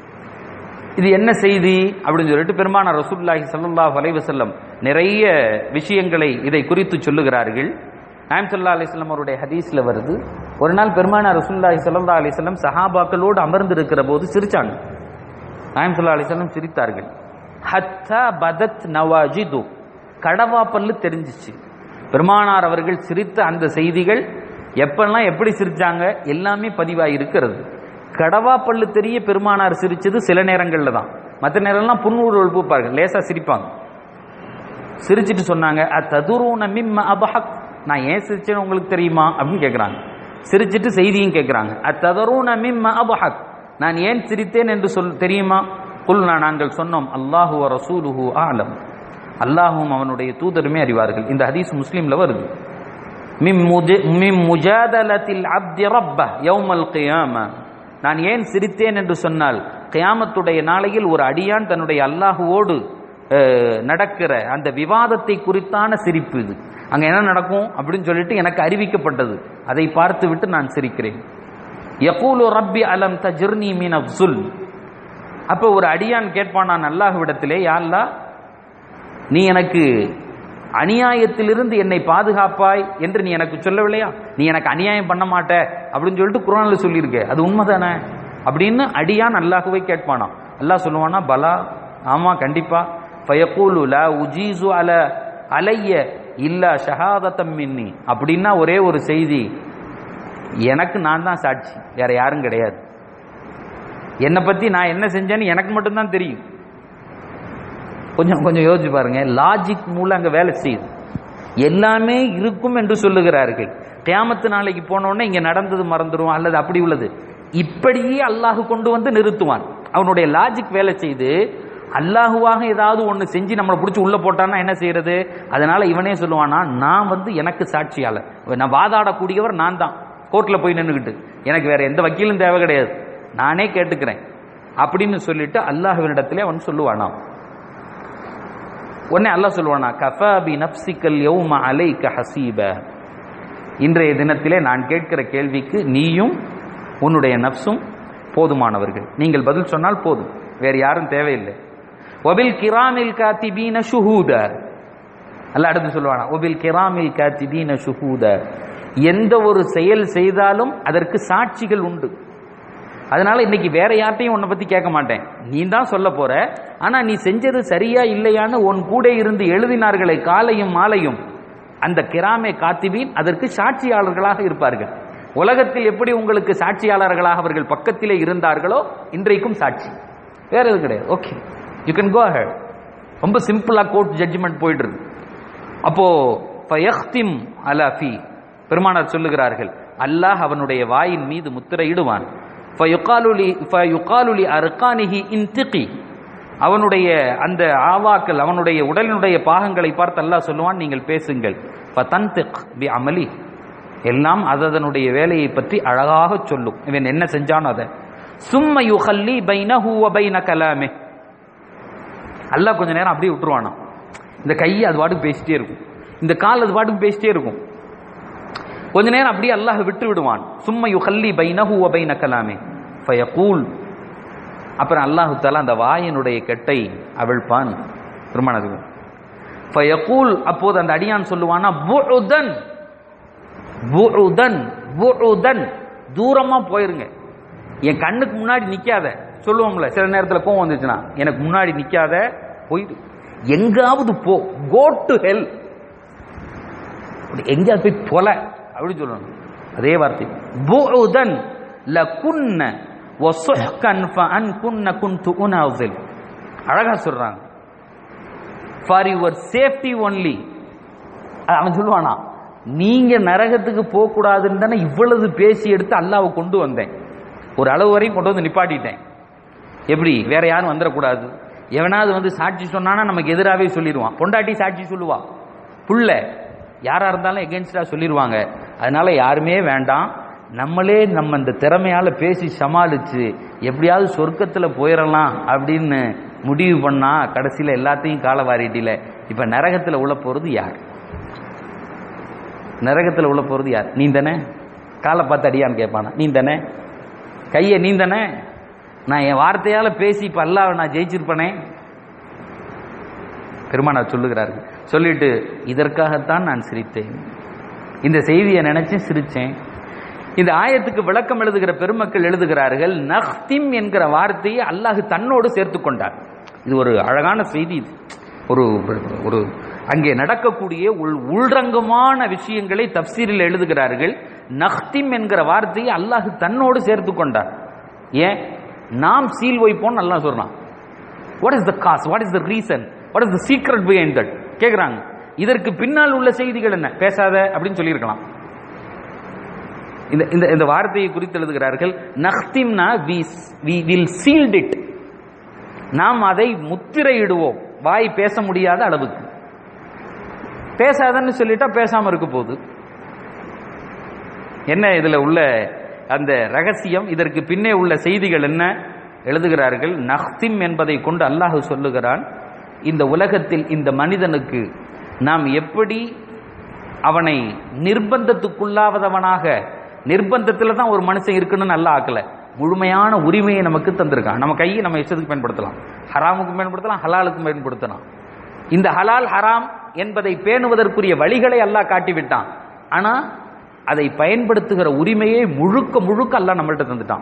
இது என்ன செய்தி அப்படின்னு சொல்லிட்டு பெருமான ரசூல்லாஹி ஸல்லல்லாஹு அலைஹி வஸல்லம் நிறைய விஷயங்களை இதை குறித்து சொல்லுகிறார்கள் நாயம் சல்லா அலிஸ்லாம் அவருடைய ஹதீஸ்ல வருது ஒரு நாள் பெருமான ரசூல்லாஹி ஸல்லல்லாஹு அலைஹி வஸல்லம் சஹாபாக்களோடு அமர்ந்து இருக்கிற போது சிரிச்சாங்க நாயம் சல்லா அலிஸ்லாம் சிரித்தார்கள் ஹத்தா பதத் நவாஜிது கடவா பல்லு தெரிஞ்சிச்சு பெருமானார் அவர்கள் சிரித்த அந்த செய்திகள் எப்பெல்லாம் எப்படி சிரிச்சாங்க எல்லாமே பதிவாகி இருக்கிறது கடவா பல்லு தெரிய பெருமானார் சிரிச்சது சில நேரங்கள்ல தான் மற்ற நேரம்லாம் புன்முறு எழுப்புப்பார்கள் லேசா சிரிப்பாங்க சிரிச்சிட்டு சொன்னாங்க அத்ததுரூன மிம்ம அபஹக் நான் ஏன் சிரிச்சேன்னு உங்களுக்கு தெரியுமா அப்படின்னு கேட்குறாங்க சிரிச்சிட்டு செய்தியும் கேட்குறாங்க அத்ததரூன மிம்ம அபஹக் நான் ஏன் சிரித்தேன் என்று சொல் தெரியுமா குல்னா நாங்கள் சொன்னோம் அல்லாஹு வ ரசூலுஹு ஆலம் அல்லாஹும் அவனுடைய தூதருமே அறிவார்கள் இந்த ஹதீஸ் முஸ்லீம்ல வருது மிம் முஜ- மிம் முஜாதலத்தில் அப்தி ரப்ப யௌமல் கியாம நான் ஏன் சிரித்தேன் என்று சொன்னால் கியாமத்துடைய நாளையில் ஒரு அடியான் தன்னுடைய அல்லாஹுவோடு அஹ், நடக்கிற அந்த விவாதத்தை குறித்தான சிரிப்பு இது அங்க என்ன நடக்கும் அப்படின்னு சொல்லிட்டு எனக்கு அறிவிக்கப்பட்டது அதை பார்த்து விட்டு நான் சிரிக்கிறேன் யகூலு ரப்பி அலம் தஜிர்னி மீன் அப்சுல் அப்போ ஒரு அடியான் கேட்பான் அல்லாஹ்விடத்திலே யா அல்லாஹ் நீ எனக்கு அநியாயத்திலிருந்து என்னை பாதுகாப்பாய் என்று நீ எனக்கு சொல்லவில்லையா நீ எனக்கு அநியாயம் பண்ண மாட்ட அப்படின்னு சொல்லிட்டு குரான்ல சொல்லியிருக்க அது உண்மைதானே அப்படின்னு அடியான் அல்லாஹுவை கேட்பானாம் அல்லாஹ் சொல்லுவானா பலா ஆமா கண்டிப்பா ஃபயகூலு லா உஜீசு அல அலைய இல்லா ஷஹாதத்தம் மின்னி அப்படின்னா ஒரே ஒரு செய்தி எனக்கு நான் தான் சாட்சி வேற யாரும் கிடையாது என்னை பத்தி நான் என்ன செஞ்சேன்னு எனக்கு மட்டும்தான் தெரியும் கொஞ்சம் கொஞ்சம் யோசிச்சு பாருங்க லாஜிக் மூலம் அங்க வேலை செய்யுது எல்லாமே இருக்கும் என்று சொல்லுகிறார்கள் கியாமத்து நாளைக்கு போனோடனே இங்க நடந்தது மறந்துடும் அல்லது அப்படி உள்ளது இப்படியே அல்லாஹ் கொண்டு வந்து நிறுத்துவான் அவனுடைய லாஜிக் வேலை செய்து அல்லாஹுவாக ஏதாவது ஒன்று செஞ்சு நம்மளை பிடிச்சி உள்ள போட்டான்னா என்ன செய்யறது அதனால இவனே சொல்லுவானா நான் வந்து எனக்கு சாட்சியாளர் நான் வாதாடக்கூடியவர் நான் தான் கோர்ட்டில் போய் நின்றுக்கிட்டு எனக்கு வேற எந்த வக்கீலும் தேவை கிடையாது நானே கேட்டுக்கிறேன் அப்படின்னு சொல்லிட்டு அல்லாஹ்வினிடத்திலே அவன் சொல்லுவானாம் உடனே அல்லாஹ் சொல்லுவானா கஃபா பி நப்சிக்கல் யௌம அலைக்க ஹசீப இன்றைய தினத்திலே நான் கேட்கிற கேள்விக்கு நீயும் உன்னுடைய நப்சும் போதுமானவர்கள் நீங்கள் பதில் சொன்னால் போதும் வேறு யாரும் தேவையில்லை ஒபில் கிராமில் காத்திபீன ஷுஹூத அல்ல அடுத்து சொல்லுவானா ஒபில் கிராமில் காத்திபீன ஷுஹூத எந்த ஒரு செயல் செய்தாலும் அதற்கு சாட்சிகள் உண்டு அதனால இன்னைக்கு வேற யார்ட்டையும் உன்னை பத்தி கேட்க மாட்டேன் நீ தான் சொல்ல போற ஆனா நீ செஞ்சது சரியா இல்லையான்னு உன் கூட இருந்து எழுதினார்களே காலையும் மாலையும் அந்த கிராமே காத்திபீன் அதற்கு சாட்சியாளர்களாக இருப்பார்கள் உலகத்தில் எப்படி உங்களுக்கு சாட்சியாளர்களாக அவர்கள் பக்கத்திலே இருந்தார்களோ இன்றைக்கும் சாட்சி வேற எதுவும் கிடையாது okay you can go ahead ரொம்ப சிம்பிளா கோர்ட் ஜட்ஜ்மெண்ட் போயிட்டு இருக்கு அப்போ ஃபயஹ்திம் அலா ஃபி பெருமானார் சொல்லுகிறார்கள் அல்லாஹ் அவனுடைய வாயின் மீது முத்திரையிடுவான் ஃபயுகாலுலி ஃபயுகாலுலி அர்கானிஹி இன்திகி அவனுடைய அந்த ஆவாக்கள் அவனுடைய உடலினுடைய பாகங்களை பார்த்து அல்லாஹ் சொல்லுவான் நீங்கள் பேசுங்கள் ஃபதன்திக் பி அமலி எல்லாம் அதனுடைய வேலையை பற்றி அழகாக சொல்லும் இவன் என்ன செஞ்சானோ அதை சும்ம யுஹல்லி பைனஹு வ பைன கலாமே அல்லாஹ் கொஞ்ச நேரம் அப்படியே விட்டுருவானாம் இந்த கை அது பாட்டுக்கு பேசிட்டே இருக்கும் இந்த கால் அது பாட்டுக்கு பேசிட்டே இருக்கும் கொஞ்ச நேரம் அப்படியே அல்லாஹ் விட்டு விடுவான் சும்ம யுஹல்லி பைனஹு வ பைன கலாமே ஃபயகூல் அப்புறம் அல்லாஹு தாலா அந்த வாயினுடைய கெட்டை அவிழ்ப்பான் திருமணத்துக்கு ஃபயகூல் அப்போது அந்த அடியான் சொல்லுவானா புஉதன் புஉதன் புஉதன் தூரமா போயிருங்க என் கண்ணுக்கு முன்னாடி நிக்காத சொல்லுவோம்ல சில நேரத்தில் கோவம் வந்துச்சுன்னா எனக்கு முன்னாடி நிக்காத போயிடு எங்காவது போ கோ டு ஹெல் எங்கேயாவது போய் தொலை அப்படின்னு சொல்லணும் அதே வார்த்தை புஉதன் லகுன்ன வசுஹ்கன் ஃபஅன் குன்ன குன்து உனாசில் அழகா சொல்றாங்க ஃபார் யுவர் சேஃப்டி ஒன்லி அவன் சொல்லுவானா நீங்க நரகத்துக்கு போக கூடாதுன்னு தானே இவ்வளவு பேசி எடுத்து அல்லாவை கொண்டு வந்தேன் ஒரு அளவு வரையும் கொண்டு வந்து நிப்பாட்டிட்டேன் எப்படி வேற யாரும் வந்துடக்கூடாது எவனாவது வந்து சாட்சி சொன்னானா நமக்கு எதிராகவே சொல்லிடுவான் பொண்டாட்டி சாட்சி சொல்லுவா புள்ள யாரா இருந்தாலும் எகென்ஸ்டா சொல்லிடுவாங்க அதனால யாருமே வேண்டாம் நம்மளே நம்ம இந்த திறமையால பேசி சமாளிச்சு எப்படியாவது சொர்க்கத்துல போயிடலாம் அப்படின்னு முடிவு பண்ணா கடைசியில எல்லாத்தையும் கால வாரிட்டில இப்ப நரகத்துல உள்ள போறது யார் நரகத்துல உள்ள போறது யார் நீ தானே காலை பார்த்து அடியான்னு கேட்பானா நீ தானே கையை நீ தானே நான் என் வார்த்தையால பேசி இப்ப அல்லாஹ் நான் ஜெயிச்சிருப்பனே பெருமானார் சொல்லுகிறார்கள் சொல்லிட்டு இதற்காகத்தான் நான் சிரித்தேன் இந்த செய்தியை நினைச்சு சிரிச்சேன் இந்த ஆயத்துக்கு விளக்கம் எழுதுகிற பெருமக்கள் எழுதுகிறார்கள் நஹ்திம் என்கிற வார்த்தையை அல்லாஹ் தன்னோடு சேர்த்து கொண்டார் இது ஒரு அழகான செய்தி இது ஒரு ஒரு அங்கே நடக்கக்கூடிய உள் உள்ரங்கமான விஷயங்களை தப்சீரில் எழுதுகிறார்கள் நஹ்திம் என்கிற வார்த்தையை அல்லாஹ் தன்னோடு சேர்த்து கொண்டார் ஏன் நாம் சீல் வைப்போம் நல்லா சொல்றான் what is the cause what is the reason what is the secret behind that கேக்குறாங்க இதற்கு பின்னால் உள்ள செய்திகள் என்ன பேசாத அப்படின்னு சொல்லியிருக்கலாம் இந்த இந்த இந்த வார்த்தையை குறித்து எழுதுகிறார்கள் நஹ்திம்னா we we will sealed it நாம் அதை முத்திரையிடுவோம் வாய் பேச முடியாத அளவுக்கு பேசாதன்னு சொல்லிட்டா பேசாம இருக்க போகுது என்ன இதுல உள்ள அந்த ரகசியம் இதற்கு பின்னே உள்ள செய்திகள் என்ன எழுதுகிறார்கள் நஹ்திம் என்பதை கொண்டு அல்லாஹ் சொல்லுகிறான் இந்த உலகத்தில் இந்த மனிதனுக்கு நாம் எப்படி அவனை நிர்பந்தத்துக்குள்ளாவதவனாக நிர்பந்தத்துல தான் ஒரு மனுஷன் இருக்குன்னு நல்லா ஆக்கல முழுமையான உரிமையை நமக்கு தந்திருக்கான் நம்ம கையை நம்ம இஷ்டத்துக்கு பயன்படுத்தலாம் ஹராமுக்கும் பயன்படுத்தலாம் ஹலாலுக்கும் பயன்படுத்தலாம் இந்த ஹலால் ஹராம் என்பதை பேணுவதற்குரிய வழிகளை அல்லாஹ் காட்டிவிட்டான் ஆனா அதை பயன்படுத்துகிற உரிமையை முழுக்க முழுக்க அல்லாஹ் நம்மள்ட்ட தந்துட்டான்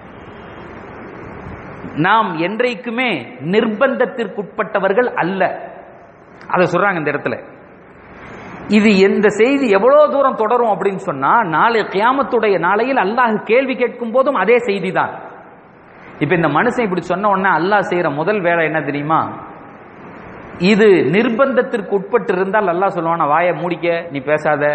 நாம் என்றைக்குமே நிர்பந்தத்திற்குட்பட்டவர்கள் அல்ல அதை சொல்றாங்க இந்த இடத்துல இது எந்த செய்தி எவ்வளவு தூரம் தொடரும் அப்படின்னு சொன்னா நாளை கியாமத்துடைய நாளையில் அல்லாஹ் கேள்வி கேட்கும் போதும் அதே செய்தி தான் இப்ப இந்த மனுஷன் இப்படி சொன்ன உடனே அல்லாஹ் செய்யற முதல் வேலை என்ன தெரியுமா இது நிர்பந்தத்திற்கு உட்பட்டு இருந்தால் அல்லாஹ் சொல்லுவானா வாயை மூடிக்க நீ பேசாத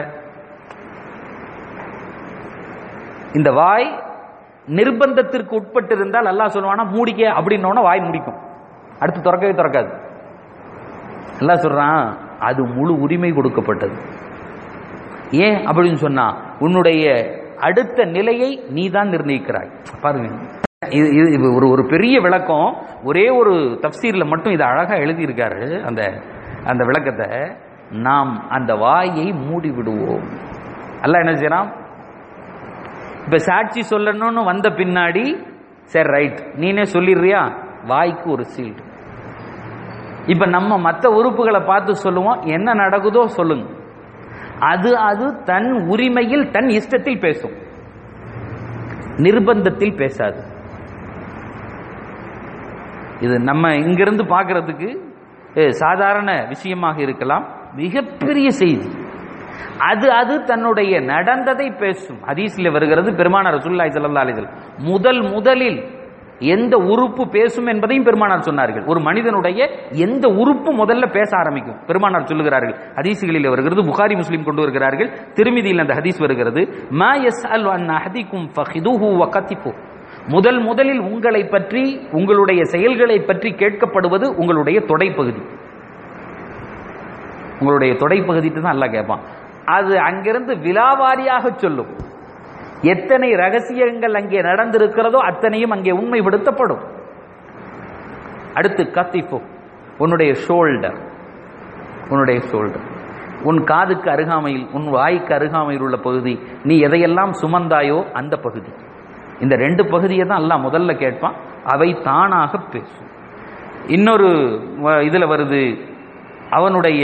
இந்த வாய் நிர்பந்தத்திற்கு உட்பட்டு இருந்தால் அல்லாஹ் சொல்லுவானா மூடிக்க அப்படின்னோட வாய் முடிக்கும் அடுத்து திறக்கவே திறக்காது அல்லாஹ் சொல்றான் அது முழு உரிமை கொடுக்கப்பட்டது ஏன் அப்படின்னு சொன்னா உன்னுடைய அடுத்த நிலையை நீ தான் நிர்ணயிக்கிறாய் பாருங்க இது இது இது ஒரு ஒரு பெரிய விளக்கம் ஒரே ஒரு தப்சீர்ல மட்டும் இதை அழகா எழுதியிருக்காரு அந்த அந்த விளக்கத்தை நாம் அந்த வாயை மூடி விடுவோம் அல்லாஹ் என்ன செய்யறான் இப்ப சாட்சி சொல்லணும்னு வந்த பின்னாடி சரி ரைட் நீனே சொல்லிடுறியா வாய்க்கு ஒரு சீல்டு இப்ப நம்ம மற்ற உறுப்புகளை பார்த்து சொல்லுவோம் என்ன நடக்குதோ சொல்லுங்க அது அது தன் உரிமையில் தன் இஷ்டத்தில் பேசும் நிர்பந்தத்தில் பேசாது இது நம்ம இங்கிருந்து பார்க்கிறதுக்கு அஹ், சாதாரண விஷயமாக இருக்கலாம் மிகப்பெரிய செய்தி அது அது தன்னுடைய நடந்ததை பேசும் ஹதீஸ்ல வருகிறது பெருமானார் ரசூலுல்லாஹி ஸல்லல்லாஹு அலைஹி வஸல்லம் முதல் முதலில் எந்த உறுப்பு பேசும் என்பதையும் பெருமானார் சொன்னார்கள் ஒரு மனிதனுடைய எந்த உறுப்பு முதல்ல பேச ஆரம்பிக்கும் பெருமானார் சொல்லுகிறார்கள் ஹதீசுகளில் வருகிறது புகாரி முஸ்லிம் கொண்டு வருகிறார்கள் திருமிதியில் அந்த ஹதீஸ் வருகிறது மா யஸ்அல் அன் அஹதிக்கும் ஃபஹிதுஹு வ கத்திஃபு முதல் முதலில் உங்களை பற்றி உங்களுடைய செயல்களை பற்றி கேட்கப்படுவது உங்களுடைய தொடைப்பகுதி உங்களுடைய தொடைப்பகுதிட்டு தான் அல்லாஹ் கேட்பான் அது அங்கிருந்து விலாவாரியாக சொல்லும் எத்தனை ரகசியங்கள் அங்கே நடந்திருக்கிறதோ அத்தனையும் அங்கே உண்மைப்படுத்தப்படும் அடுத்து கத்திஃபு உன்னுடைய ஷோல்டர் உன்னுடைய ஷோல்டர் உன் காதுக்கு அருகாமையில் உன் வாய்க்கு அருகாமையில் உள்ள பகுதி நீ எதையெல்லாம் சுமந்தாயோ அந்த பகுதி இந்த ரெண்டு பகுதியை தான் எல்லாம் முதல்ல கேட்பான் அவை தானாக பேசும் இன்னொரு வ- இதுல வருது அவனுடைய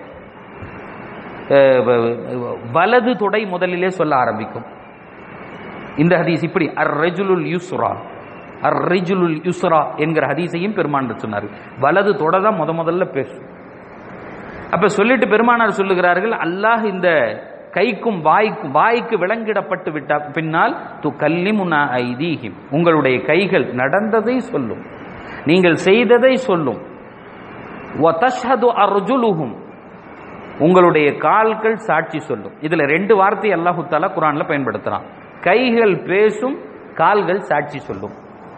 அஹ், வ- வ- வலது தொடை முதலிலே சொல்ல ஆரம்பிக்கும் இந்த ஹதீஸ் இப்படி அர் ரெஜுலுல் யுஸ்ரா அர் ரெஜுலுல் யுஸ்ரா என்கிற ஹதீஸையும் பெருமான் சொன்னார்கள் வலது தொடை தான் முத முதல்ல பேசும் அப்ப சொல்லிட்டு பெருமானார் சொல்லுகிறார்கள் அல்லாஹ் இந்த கைக்கும் வாய்க்கும் வாய்க்கு விலங்கிடப்பட்டு விட்ட பின்னால் து கல்லிமுனா ஐதீஹிம் உங்களுடைய கைகள் நடந்ததை சொல்லும் நீங்கள் செய்ததை சொல்லும் வதஷ்ஹது அர்ஜுலுஹும் உங்களுடைய கால்கள் சாட்சி சொல்லும் இதுல ரெண்டு வார்த்தை அல்லாஹு தாலா குரான்ல பயன்படுத்துறான் கைகள் பேசும் கால்கள் சாட்சி சொல்லும்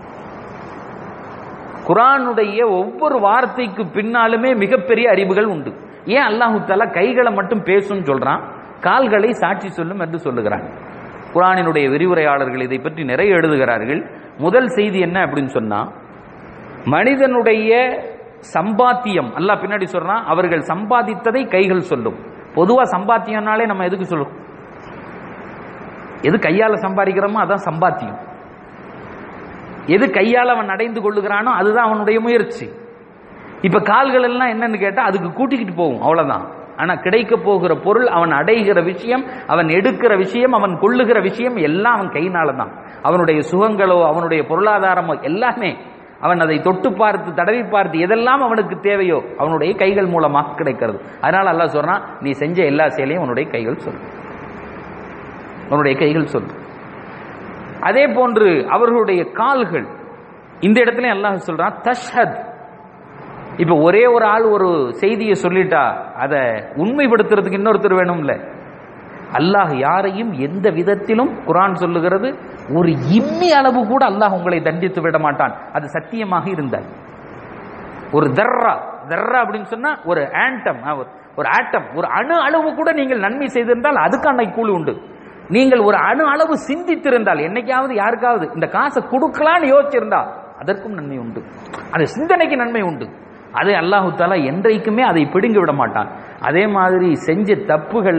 குரானுடைய ஒவ்வொரு வார்த்தைக்கு பின்னாலுமே மிகப்பெரிய அறிவுகள் உண்டு ஏன் அல்லாஹு தாலா கைகளை மட்டும் பேசும் சொல்றான் கால்களை சாட்சி சொல்லும் என்று சொல்லுகிறான் குரானினுடைய விரிவுரையாளர்கள் இதை பற்றி நிறைய எழுதுகிறார்கள் முதல் செய்தி என்ன அப்படின்னு சொன்னா மனிதனுடைய சம்பாத்தியம் அல்லாஹ் பின்னாடி சொல்றான் அவர்கள் சம்பாதித்ததை கைகள் சொல்லும் பொதுவா சம்பாத்தியம்னாலே நம்ம எதுக்கு சொல்லுவோம் எது கையால சம்பாதிக்கிறோமோ அதான் சம்பாத்தியம் எது கையால் அவன் அடைந்து கொள்ளுகிறானோ அதுதான் அவனுடைய முயற்சி இப்ப கால்கள் எல்லாம் என்னன்னு கேட்டா அதுக்கு கூட்டிக்கிட்டு போகும் அவ்வளவுதான் ஆனா கிடைக்க போகிற பொருள் அவன் அடைகிற விஷயம் அவன் எடுக்கிற விஷயம் அவன் கொள்ளுகிற விஷயம் எல்லாம் அவன் கையினால தான் அவனுடைய சுகங்களோ அவனுடைய பொருளாதாரமோ எல்லாமே அவன் அதை தொட்டு பார்த்து தடவி பார்த்து எதெல்லாம் அவனுக்கு தேவையோ அவனுடைய கைகள் மூலமாக கிடைக்கிறது அதனால அல்லாஹ் சொல்றான் நீ செஞ்ச எல்லா செயலையும் உன்னுடைய கைகள் சொல்லு உன்னுடைய கைகள் சொல்லு அதே போன்று அவர்களுடைய கால்கள் இந்த இடத்துல அல்லாஹ் சொல்றான் தஷ்ஹத் இப்ப ஒரே ஒரு ஆள் ஒரு செய்தியை சொல்லிட்டா அதை உண்மைப்படுத்துறதுக்கு இன்னொருத்தர் வேணும்ல அல்லாஹ் யாரையும் எந்த விதத்திலும் குரான் சொல்லுகிறது ஒரு இம்மி அளவு கூட அல்லாஹ் உங்களை தண்டித்து விட மாட்டான் அது சத்தியமாக இருந்தால் ஒரு தர்ரா தர்ரா அப்படின்னு சொன்னா ஒரு ஆண்டம் ஒரு ஆட்டம் ஒரு அணு அளவு கூட நீங்கள் நன்மை செய்திருந்தால் அதுக்கான கூலி உண்டு நீங்கள் ஒரு அணு அளவு சிந்தித்திருந்தால் என்னைக்காவது யாருக்காவது இந்த காசை கொடுக்கலான்னு யோசிச்சிருந்தா அதற்கும் நன்மை உண்டு அந்த சிந்தனைக்கு நன்மை உண்டு அதை அல்லாஹு தாலா என்றைக்குமே அதை பிடுங்கி விட மாட்டான் அதே மாதிரி செஞ்ச தப்புகள்ல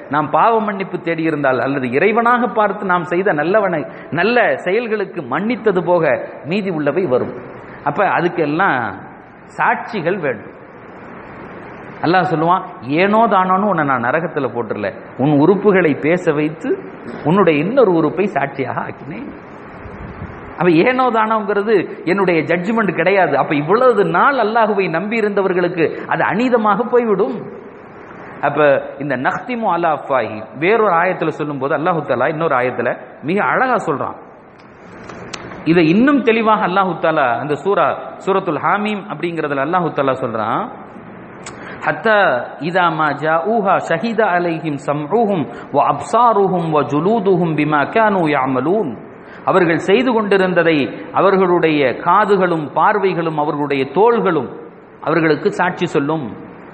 நாம் பாவ மன்னிப்பு தேடியிருந்தால் அல்லது இறைவனாக பார்த்து நாம் செய்த நல்லவனை நல்ல செயல்களுக்கு மன்னித்தது போக மீதி உள்ளவை வரும் அப்ப அதுக்கெல்லாம் சாட்சிகள் வேண்டும் அல்லாஹ் சொல்லுவான் ஏனோ தானோன்னு உன்னை நான் நரகத்துல போட்டுறல உன் உறுப்புகளை பேச வைத்து உன்னுடைய இன்னொரு உறுப்பை சாட்சியாக ஆக்கினேன் அப்ப ஏனோ தானோங்கிறது என்னுடைய ஜட்ஜ்மெண்ட் கிடையாது அப்ப இவ்வளவு நாள் அல்லாஹுவை நம்பி இருந்தவர்களுக்கு அது அநீதமாக போய்விடும் அப்ப இந்த நஹ்திமு அலா அஃபாஹி வேறொரு ஆயத்துல சொல்லும்போது அல்லாஹு தாலா இன்னொரு ஆயத்துல மிக அழகா சொல்றான் இதை இன்னும் தெளிவாக அல்லாஹு தாலா அந்த சூரா சூரத்துல் ஹாமீம் அப்படிங்கறதுல அல்லாஹு தாலா சொல்றான் حتى إذا ما جاءوها شهد عليهم سمعهم وأبصارهم وجلودهم بما كانوا يعملون அவர்கள் செய்து கொண்டிருந்ததை அவர்களுடைய காதுகளும் பார்வைகளும் அவர்களுடைய தோள்களும் அவர்களுக்கு சாட்சி சொல்லும்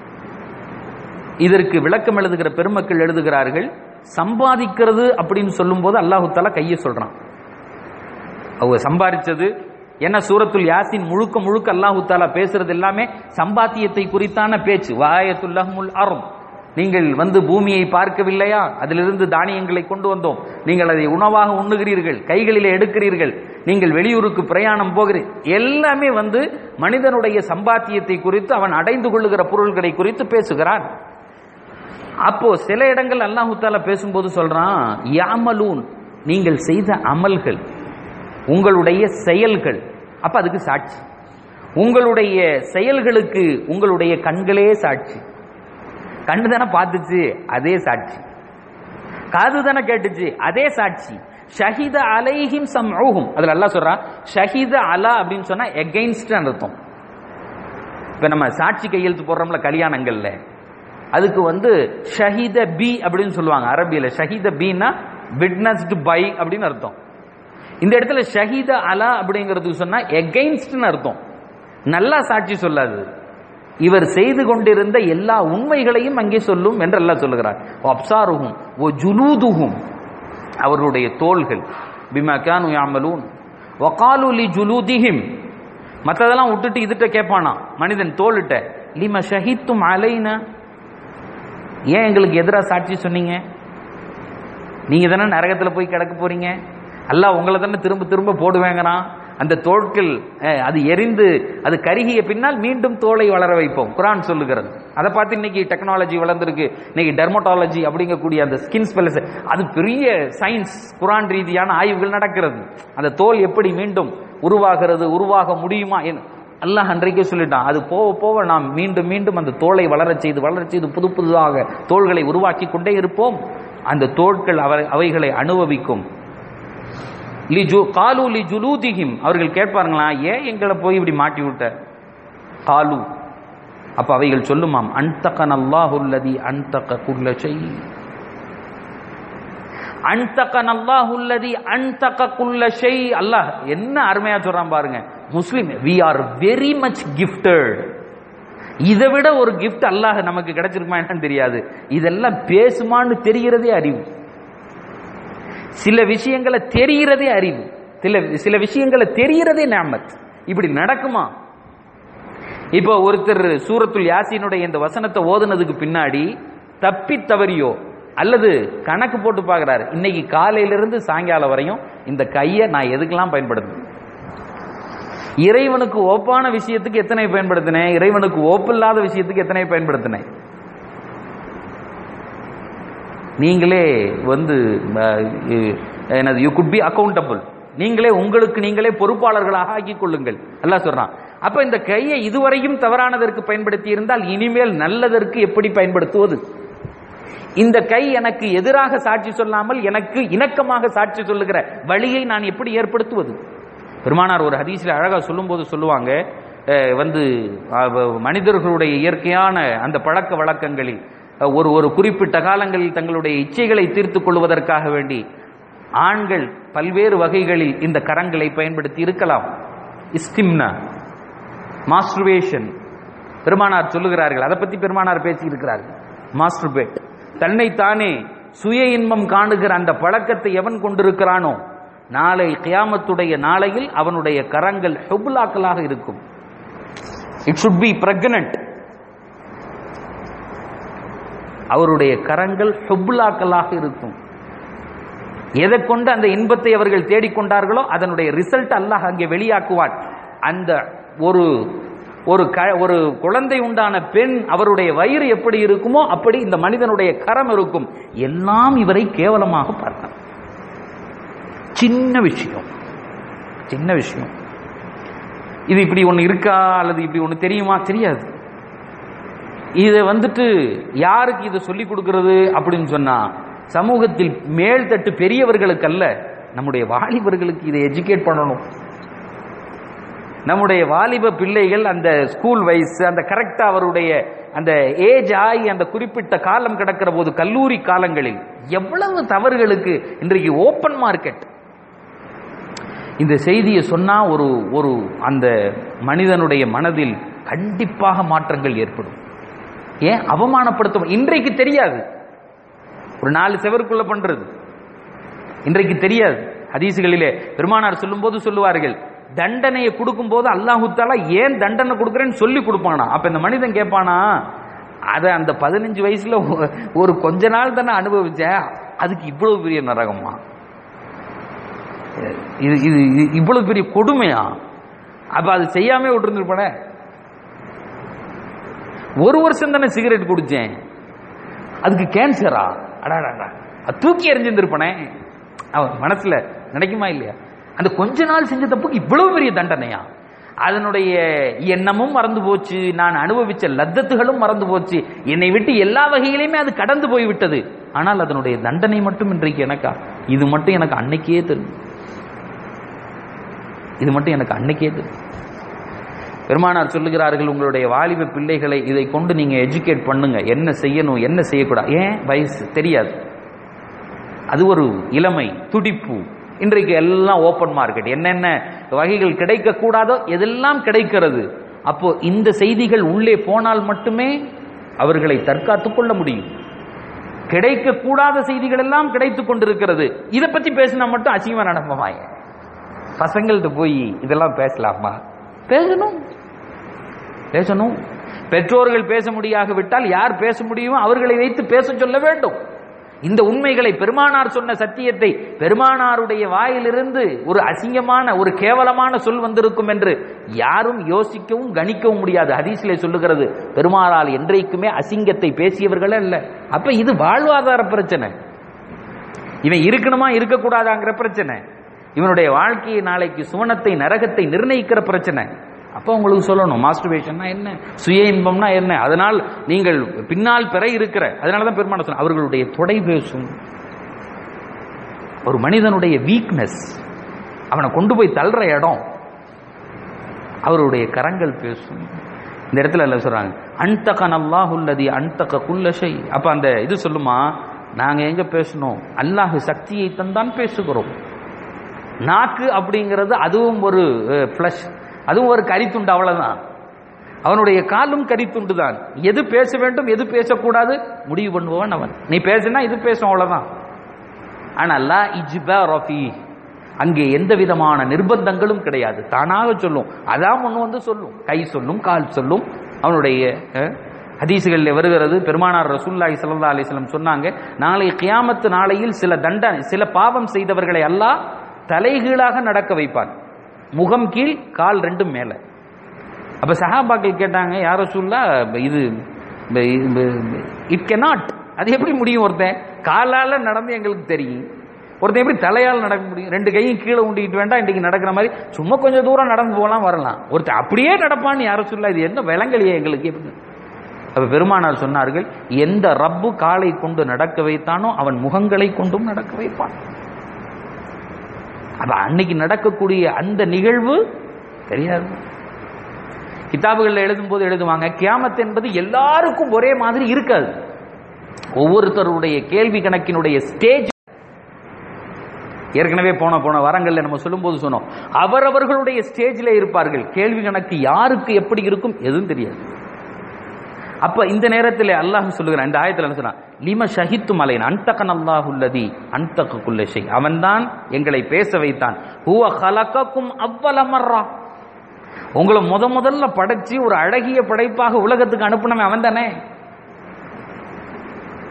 இதற்கு விளக்கம் எழுதுகிற பெருமக்கள் எழுதுகிறார்கள் சம்பாதிக்கிறது அப்படின்னு சொல்லும்போது அல்லாஹு தாலா கையை சொல்றான் அவங்க சம்பாதிச்சது என்ன சூரத்துல் யாசின் முழுக்க முழுக்க அல்லாஹு தாலா பேசுறது எல்லாமே சம்பாத்தியத்தை குறித்தான பேச்சு வாயத்துல்லஹமுல் அரும் நீங்கள் வந்து பூமியை பார்க்கவில்லையா அதிலிருந்து தானியங்களை கொண்டு வந்தோம் நீங்கள் அதை உணவாக உண்ணுகிறீர்கள் கைகளிலே எடுக்கிறீர்கள் நீங்கள் வெளியூருக்கு பிரயாணம் போகிறீர்கள் எல்லாமே வந்து மனிதனுடைய சம்பாத்தியத்தை குறித்து அவன் அடைந்து கொள்ளுகிற பொருள்களை குறித்து பேசுகிறான் அப்போ சில இடங்கள் அல்லாஹு தாலா பேசும்போது சொல்றான் யாமலூன் நீங்கள் செய்த அமல்கள் உங்களுடைய செயல்கள் அப்ப அதுக்கு சாட்சி உங்களுடைய செயல்களுக்கு உங்களுடைய கண்களே சாட்சி கண்ணு தானே பார்த்துச்சு அதே சாட்சி காது தானே கேட்டுச்சு அதே சாட்சி ஷஹித அலைஹிம் சம்ஊஹும் அதுல அல்லாஹ் சொல்றான் ஷஹித அலா அப்படின்னு சொன்னா எகைன்ஸ்ட் அர்த்தம் இப்ப நம்ம சாட்சி கையெழுத்து போடுறோம்ல கல்யாணங்கள்ல அதுக்கு வந்து ஷஹித பி அப்படின்னு சொல்லுவாங்க அரபியில ஷஹித பின்னா விட்னஸ்டு பை அப்படின்னு அர்த்தம் இந்த இடத்துல ஷஹீத அலா அப்படிங்கிறதுக்கு சொன்னா எகைன்ஸ்ட்னு அர்த்தம் நல்லா சாட்சி சொல்லாது இவர் செய்து கொண்டிருந்த எல்லா உண்மைகளையும் அங்கே சொல்லும் என்று அல்லாஹ் சொல்லுகிறார் அப்சாருகும் ஓ ஜுலூதுகும் அவர்களுடைய தோள்கள் பிமா கானு யாமலூன் வகாலு லி ஜுலூதிஹிம் மற்றதெல்லாம் விட்டுட்டு இதுட்ட கேட்பானா மனிதன் தோளிட்ட லிம ஷஹித்தும் அலைனா ஏன் எங்களுக்கு எதிராக சாட்சி சொன்னீங்க நீங்க தானே நரகத்தில் போய் கிடக்க போறீங்க அல்லாஹ் உங்களை தானே திரும்ப திரும்ப போடுவேங்கிறான் அந்த தோட்கள் அஹ், அது எரிந்து அது கருகிய பின்னால் மீண்டும் தோலை வளர வைப்போம் குரான் சொல்லுகிறது அதை பார்த்து இன்னைக்கு டெக்னாலஜி வளர்ந்துருக்கு இன்னைக்கு டெர்மட்டாலஜி அப்படிங்கக்கூடிய அந்த ஸ்கின் ஸ்பெல்ஸ் அது பெரிய சயின்ஸ் குரான் ரீதியான ஆய்வுகள் நடக்கிறது அந்த தோல் எப்படி மீண்டும் உருவாகிறது உருவாக முடியுமா என் அல்லாஹ் அன்றைக்கே சொல்லிட்டான் அது போக போக நாம் மீண்டும் மீண்டும் அந்த தோலை வளரச் செய்து வளரச் செய்து புது புதுதாக தோள்களை உருவாக்கி கொண்டே இருப்போம் அந்த தோட்கள் அவை அவைகளை அனுபவிக்கும் லி ஜு காலு லி ஜுலூதிஹிம் அவர்கள் கேட்பார்களா ஏன் எங்களை போய் இப்படி மாட்டி விட்ட காலு அப்ப அவைகள் சொல்லுமாம் அன்தகன் அல்லாஹுல்லதி அன்தக குல்ல ஷை அன்தகன் அல்லாஹுல்லதி அன்தக குல்ல ஷை அல்லாஹ் என்ன அருமையா சொல்றான் பாருங்க Muslim we are very much gifted இதை விட ஒரு gift அல்லாஹ் நமக்கு கிடைச்சிருக்குமா என்னன்னு தெரியாது இதெல்லாம் பேசுமான்னு தெரிகிறதே அறிவு சில விஷயங்களை தெரிகிறதே அறிவு சில சில விஷயங்களை தெரிகிறதே நியாமத் இப்படி நடக்குமா இப்போ ஒருத்தர் சூரத்துல் யாசீனுடைய இந்த வசனத்தை ஓதுனதுக்கு பின்னாடி தப்பி தவறியோ அல்லது கணக்கு போட்டு பார்க்கறாரு இன்னைக்கு காலையிலிருந்து சாயங்காலம் வரையும் இந்த கையை நான் எதுக்கெல்லாம் பயன்படுத்துவேன் இறைவனுக்கு ஓப்பான விஷயத்துக்கு எத்தனை பயன்படுத்தினேன் இறைவனுக்கு ஓப்பில்லாத விஷயத்துக்கு எத்தனை பயன்படுத்தினேன் நீங்களே வந்து அஹ், இ- என்னது யூ குட் பி அக்கௌண்டபிள் நீங்களே உங்களுக்கு நீங்களே பொறுப்பாளர்களாக ஆக்கிக் கொள்ளுங்கள் அல்லாஹ் சொல்றான் அப்ப இந்த கையை இதுவரையும் தவறானதற்கு பயன்படுத்தி இருந்தால் இனிமேல் நல்லதற்கு எப்படி பயன்படுத்துவது இந்த கை எனக்கு எதிராக சாட்சி சொல்லாமல் எனக்கு இணக்கமாக சாட்சி சொல்லுகிற வழியை நான் எப்படி ஏற்படுத்துவது பெருமானார் ஒரு ஹதீஸ்ல அழகா சொல்லும்போது சொல்லுவாங்க அஹ், வந்து அஹ், மனிதர்களுடைய இயற்கையான அந்த பழக்க வழக்கங்களில் அஹ், ஒரு ஒரு குறிப்பிட்ட காலங்களில் தங்களுடைய இச்சைகளை தீர்த்துக் கொள்வதற்காக வேண்டி ஆண்கள் பல்வேறு வகைகளில் இந்த கரங்களை பயன்படுத்தி இருக்கலாம் இஸ்டிம்னா மாஸ்டர்வேஷன் பெருமானார் சொல்லுகிறார்கள் அதை பத்தி பெருமானார் பேசி இருக்கிறார்கள் மாஸ்டர்பேட் தன்னைத்தானே சுய இன்பம் காணுகிற அந்த பழக்கத்தை எவன் கொண்டிருக்கிறானோ நாளை கியாமத்துடைய நாளையில் அவனுடைய கரங்கள் ஹெபுலாக்களாக இருக்கும் இட் சுட் பி பிரெக்னன்ட் அவருடைய கரங்கள் ஹுப்லாக்களாக இருக்கும் எதை கொண்டு அந்த இன்பத்தை அவர்கள் தேடிக்கொண்டார்களோ அதனுடைய ரிசல்ட் அல்லாஹ் அங்கே வெளியாக்குவான் அந்த ஒரு ஒரு க ஒரு குழந்தை உண்டான பெண் அவருடைய வயிறு எப்படி இருக்குமோ அப்படி இந்த மனிதனுடைய கரம் இருக்கும் எல்லாம் இவரை கேவலமாக பார்த்தார் சின்ன விஷயம் சின்ன விஷயம் இது இப்படி ஒன்று இருக்கா அல்லது இப்படி ஒன்று தெரியுமா தெரியாது இதை வந்துட்டு யாருக்கு இதை சொல்லி கொடுக்கிறது அப்படின்னு சொன்னா சமூகத்தில் மேல்தட்டு பெரியவர்களுக்கு அல்ல நம்முடைய வாலிபர்களுக்கு இதை எஜுகேட் பண்ணணும் நம்முடைய வாலிப பிள்ளைகள் அந்த ஸ்கூல் வயசு அந்த கரெக்டா அவருடைய அந்த ஏஜ் ஆகி அந்த குறிப்பிட்ட காலம் கிடக்கிற போது கல்லூரி காலங்களில் எவ்வளவு தவறுகளுக்கு இன்றைக்கு ஓப்பன் மார்க்கெட் இந்த செய்தியை சொன்னா ஒரு ஒரு அந்த மனிதனுடைய மனதில் கண்டிப்பாக மாற்றங்கள் ஏற்படும் ஏன் அவமானப்படுத்தும் இன்றைக்கு தெரியாது ஒரு நாலு செவருக்குள்ள பண்றது இன்றைக்கு தெரியாது ஹதீசுகளிலே பெருமானார் சொல்லும்போது சொல்லுவார்கள் தண்டனையை கொடுக்கும் போது அல்லாஹு தாலா ஏன் தண்டனை கொடுக்குறேன்னு சொல்லி கொடுப்பானா அப்ப இந்த மனிதன் கேட்பானா அதை அந்த பதினஞ்சு வயசுல ஒ- ஒரு கொஞ்ச நாள் தானே அனுபவிச்சேன் அதுக்கு இவ்வளவு பெரிய நரகமா இது இது இது இவ்வளவு பெரிய கொடுமையா அப்ப அது செய்யாம விட்டுருந்துருப்பட ஒரு வருஷம் தானே சிகரெட் குடிச்சேன் அதுக்கு கேன்சரா அடாடா அது தூக்கி எறிஞ்சிருந்திருப்பனே அவன் மனசுல நினைக்குமா இல்லையா அந்த கொஞ்ச நாள் செஞ்ச தப்புக்கு இவ்வளவு பெரிய தண்டனையா அதனுடைய எண்ணமும் மறந்து போச்சு நான் அனுபவிச்ச லத்தத்துகளும் மறந்து போச்சு என்னை விட்டு எல்லா வகையிலுமே அது கடந்து போய் விட்டது ஆனால் அதனுடைய தண்டனை மட்டும் இன்றைக்கு எனக்கா இது மட்டும் எனக்கு அன்னைக்கே தெரியும் இது மட்டும் எனக்கு அன்னைக்கே தெரியும் பெருமானார் சொல்லுகிறார்கள் உங்களுடைய வாலிப பிள்ளைகளை இதை கொண்டு நீங்க எஜுகேட் பண்ணுங்க என்ன செய்யணும் என்ன செய்யக்கூடாது ஏன் வயசு தெரியாது அது ஒரு இளமை துடிப்பு இன்றைக்கு எல்லாம் ஓப்பன் மார்க்கெட் என்னென்ன வகைகள் கிடைக்க கூடாதோ எதெல்லாம் கிடைக்கிறது அப்போ இந்த செய்திகள் உள்ளே போனால் மட்டுமே அவர்களை தற்காத்துக் கொள்ள முடியும் கிடைக்க கூடாத செய்திகள் எல்லாம் கிடைத்துக் கொண்டிருக்கிறது இதை பத்தி பேசினா மட்டும் அசிங்கமா நடப்பமாய பசங்கள்ட்ட போய் இதெல்லாம் பேசலாமா பேசணும் பேசணும் பெற்றோர்கள் பேச முடியாக விட்டால் யார் பேச முடியுமோ அவர்களை வைத்து பேச சொல்ல வேண்டும் இந்த உண்மைகளை பெருமானார் சொன்ன சத்தியத்தை பெருமானாருடைய வாயிலிருந்து ஒரு அசிங்கமான ஒரு கேவலமான சொல் வந்திருக்கும் என்று யாரும் யோசிக்கவும் கணிக்கவும் முடியாது ஹதீஸிலே சொல்லுகிறது பெருமானார் என்றைக்குமே அசிங்கத்தை பேசியவர்கள் அல்ல அப்ப இது வாழ்வாதார பிரச்சனை இவன் இருக்கணுமா இருக்கக்கூடாதாங்கிற பிரச்சனை இவனுடைய வாழ்க்கையை நாளைக்கு சுவனத்தை நரகத்தை நிர்ணயிக்கிற பிரச்சனை அப்போ உங்களுக்கு சொல்லணும் மாஸ்டர்பேஷன்னா என்ன சுய இன்பம்னா என்ன அதனால் நீங்கள் பின்னால் பெற இருக்கிற அதனால தான் பெருமான சொன்ன அவர்களுடைய தொடை பேசும் ஒரு மனிதனுடைய வீக்னஸ் அவனை கொண்டு போய் தள்ளுற இடம் அவருடைய கரங்கள் பேசும் இந்த இடத்துல என்ன சொல்றாங்க அன்தகன் அல்லாஹுல்லதி அன்தக குல்லஷை அப்ப அந்த இது சொல்லுமா நாங்க எங்க பேசணும் அல்லாஹ் சக்தியை தந்தான் பேசுகிறோம் நாக்கு அப்படிங்கிறது அதுவும் ஒரு ஃப்ளஷ் அதுவும் ஒரு கரித்துண்டு அவ்வளவுதான் அவனுடைய காலும் கரித்துண்டு தான் எது பேச வேண்டும் எது பேசக்கூடாது முடிவு பண்ணுபவன் அவன் நீ பேசுனா இது பேசும் அவ்வளவுதான் ஆனா லா இஜ்பா ரஃபி அங்கே எந்த விதமான நிர்பந்தங்களும் கிடையாது தானாக சொல்லும் அதான் ஒன்று வந்து சொல்லும் கை சொல்லும் கால் சொல்லும் அவனுடைய அஹ், ஹதீசுகளில் வருகிறது பெருமானார் ரசூல்லாய் சல்லா அலிஸ்லம் சொன்னாங்க நாளை கியாமத்து நாளையில் சில தண்டனை சில பாவம் செய்தவர்களை அல்லாஹ் தலைகீழாக நடக்க வைப்பான் முகம் கீழ் கால் ரெண்டும் மேல அப்ப சஹாபாக்கள் கேட்டாங்க யார சொல்லா இது இட் cannot அது எப்படி முடியும் ஒருத்தன் காலால நடந்து எங்களுக்கு தெரியும் ஒருத்தன் எப்படி தலையால் நடக்க முடியும் ரெண்டு கையும் கீழே உண்டிக்கிட்டு வேண்டாம் இன்னைக்கு நடக்கிற மாதிரி சும்மா கொஞ்சம் தூரம் நடந்து போகலாம் வரலாம் ஒருத்தன் அப்படியே நடப்பான்னு யார சொல்லா இது என்ன விலங்கலையே எங்களுக்கு எப்படி அப்ப பெருமானார் சொன்னார்கள் எந்த ரப்பு காலை கொண்டு நடக்க வைத்தானோ அவன் முகங்களை கொண்டும் நடக்க வைப்பான் அப்ப அன்னைக்கு நடக்கக்கூடிய அந்த நிகழ்வு தெரியாது கிதாபுகளில் எழுதும்போது எழுதுவாங்க கியாமத் என்பது எல்லாருக்கும் ஒரே மாதிரி இருக்காது ஒவ்வொருத்தருடைய கேள்வி கணக்கினுடைய ஸ்டேஜ் ஏற்கனவே போன போன வாரங்கள்ல நம்ம சொல்லும்போது சொன்னோம் அவரவர்களுடைய ஸ்டேஜில் இருப்பார்கள் கேள்வி கணக்கு யாருக்கு எப்படி இருக்கும் எதுவும் தெரியாது அப்ப இந்த நேரத்தில் அல்லாஹ் சொல்லுகிறான் இந்த ஆயத்தில் என்ன சொல்றான் லிம ஷஹித்து மலைன் அன்தகன் அல்லாஹுல்லதி அன்தக குல்லஷை அவன்தான் எங்களை பேச வைத்தான் ஹுவ ஹலகக்கும் அவ்வல மர்ரா உங்களை முத முதல்ல படைச்சு ஒரு அழகிய படைப்பாக உலகத்துக்கு அனுப்பினவன் அவன் தானே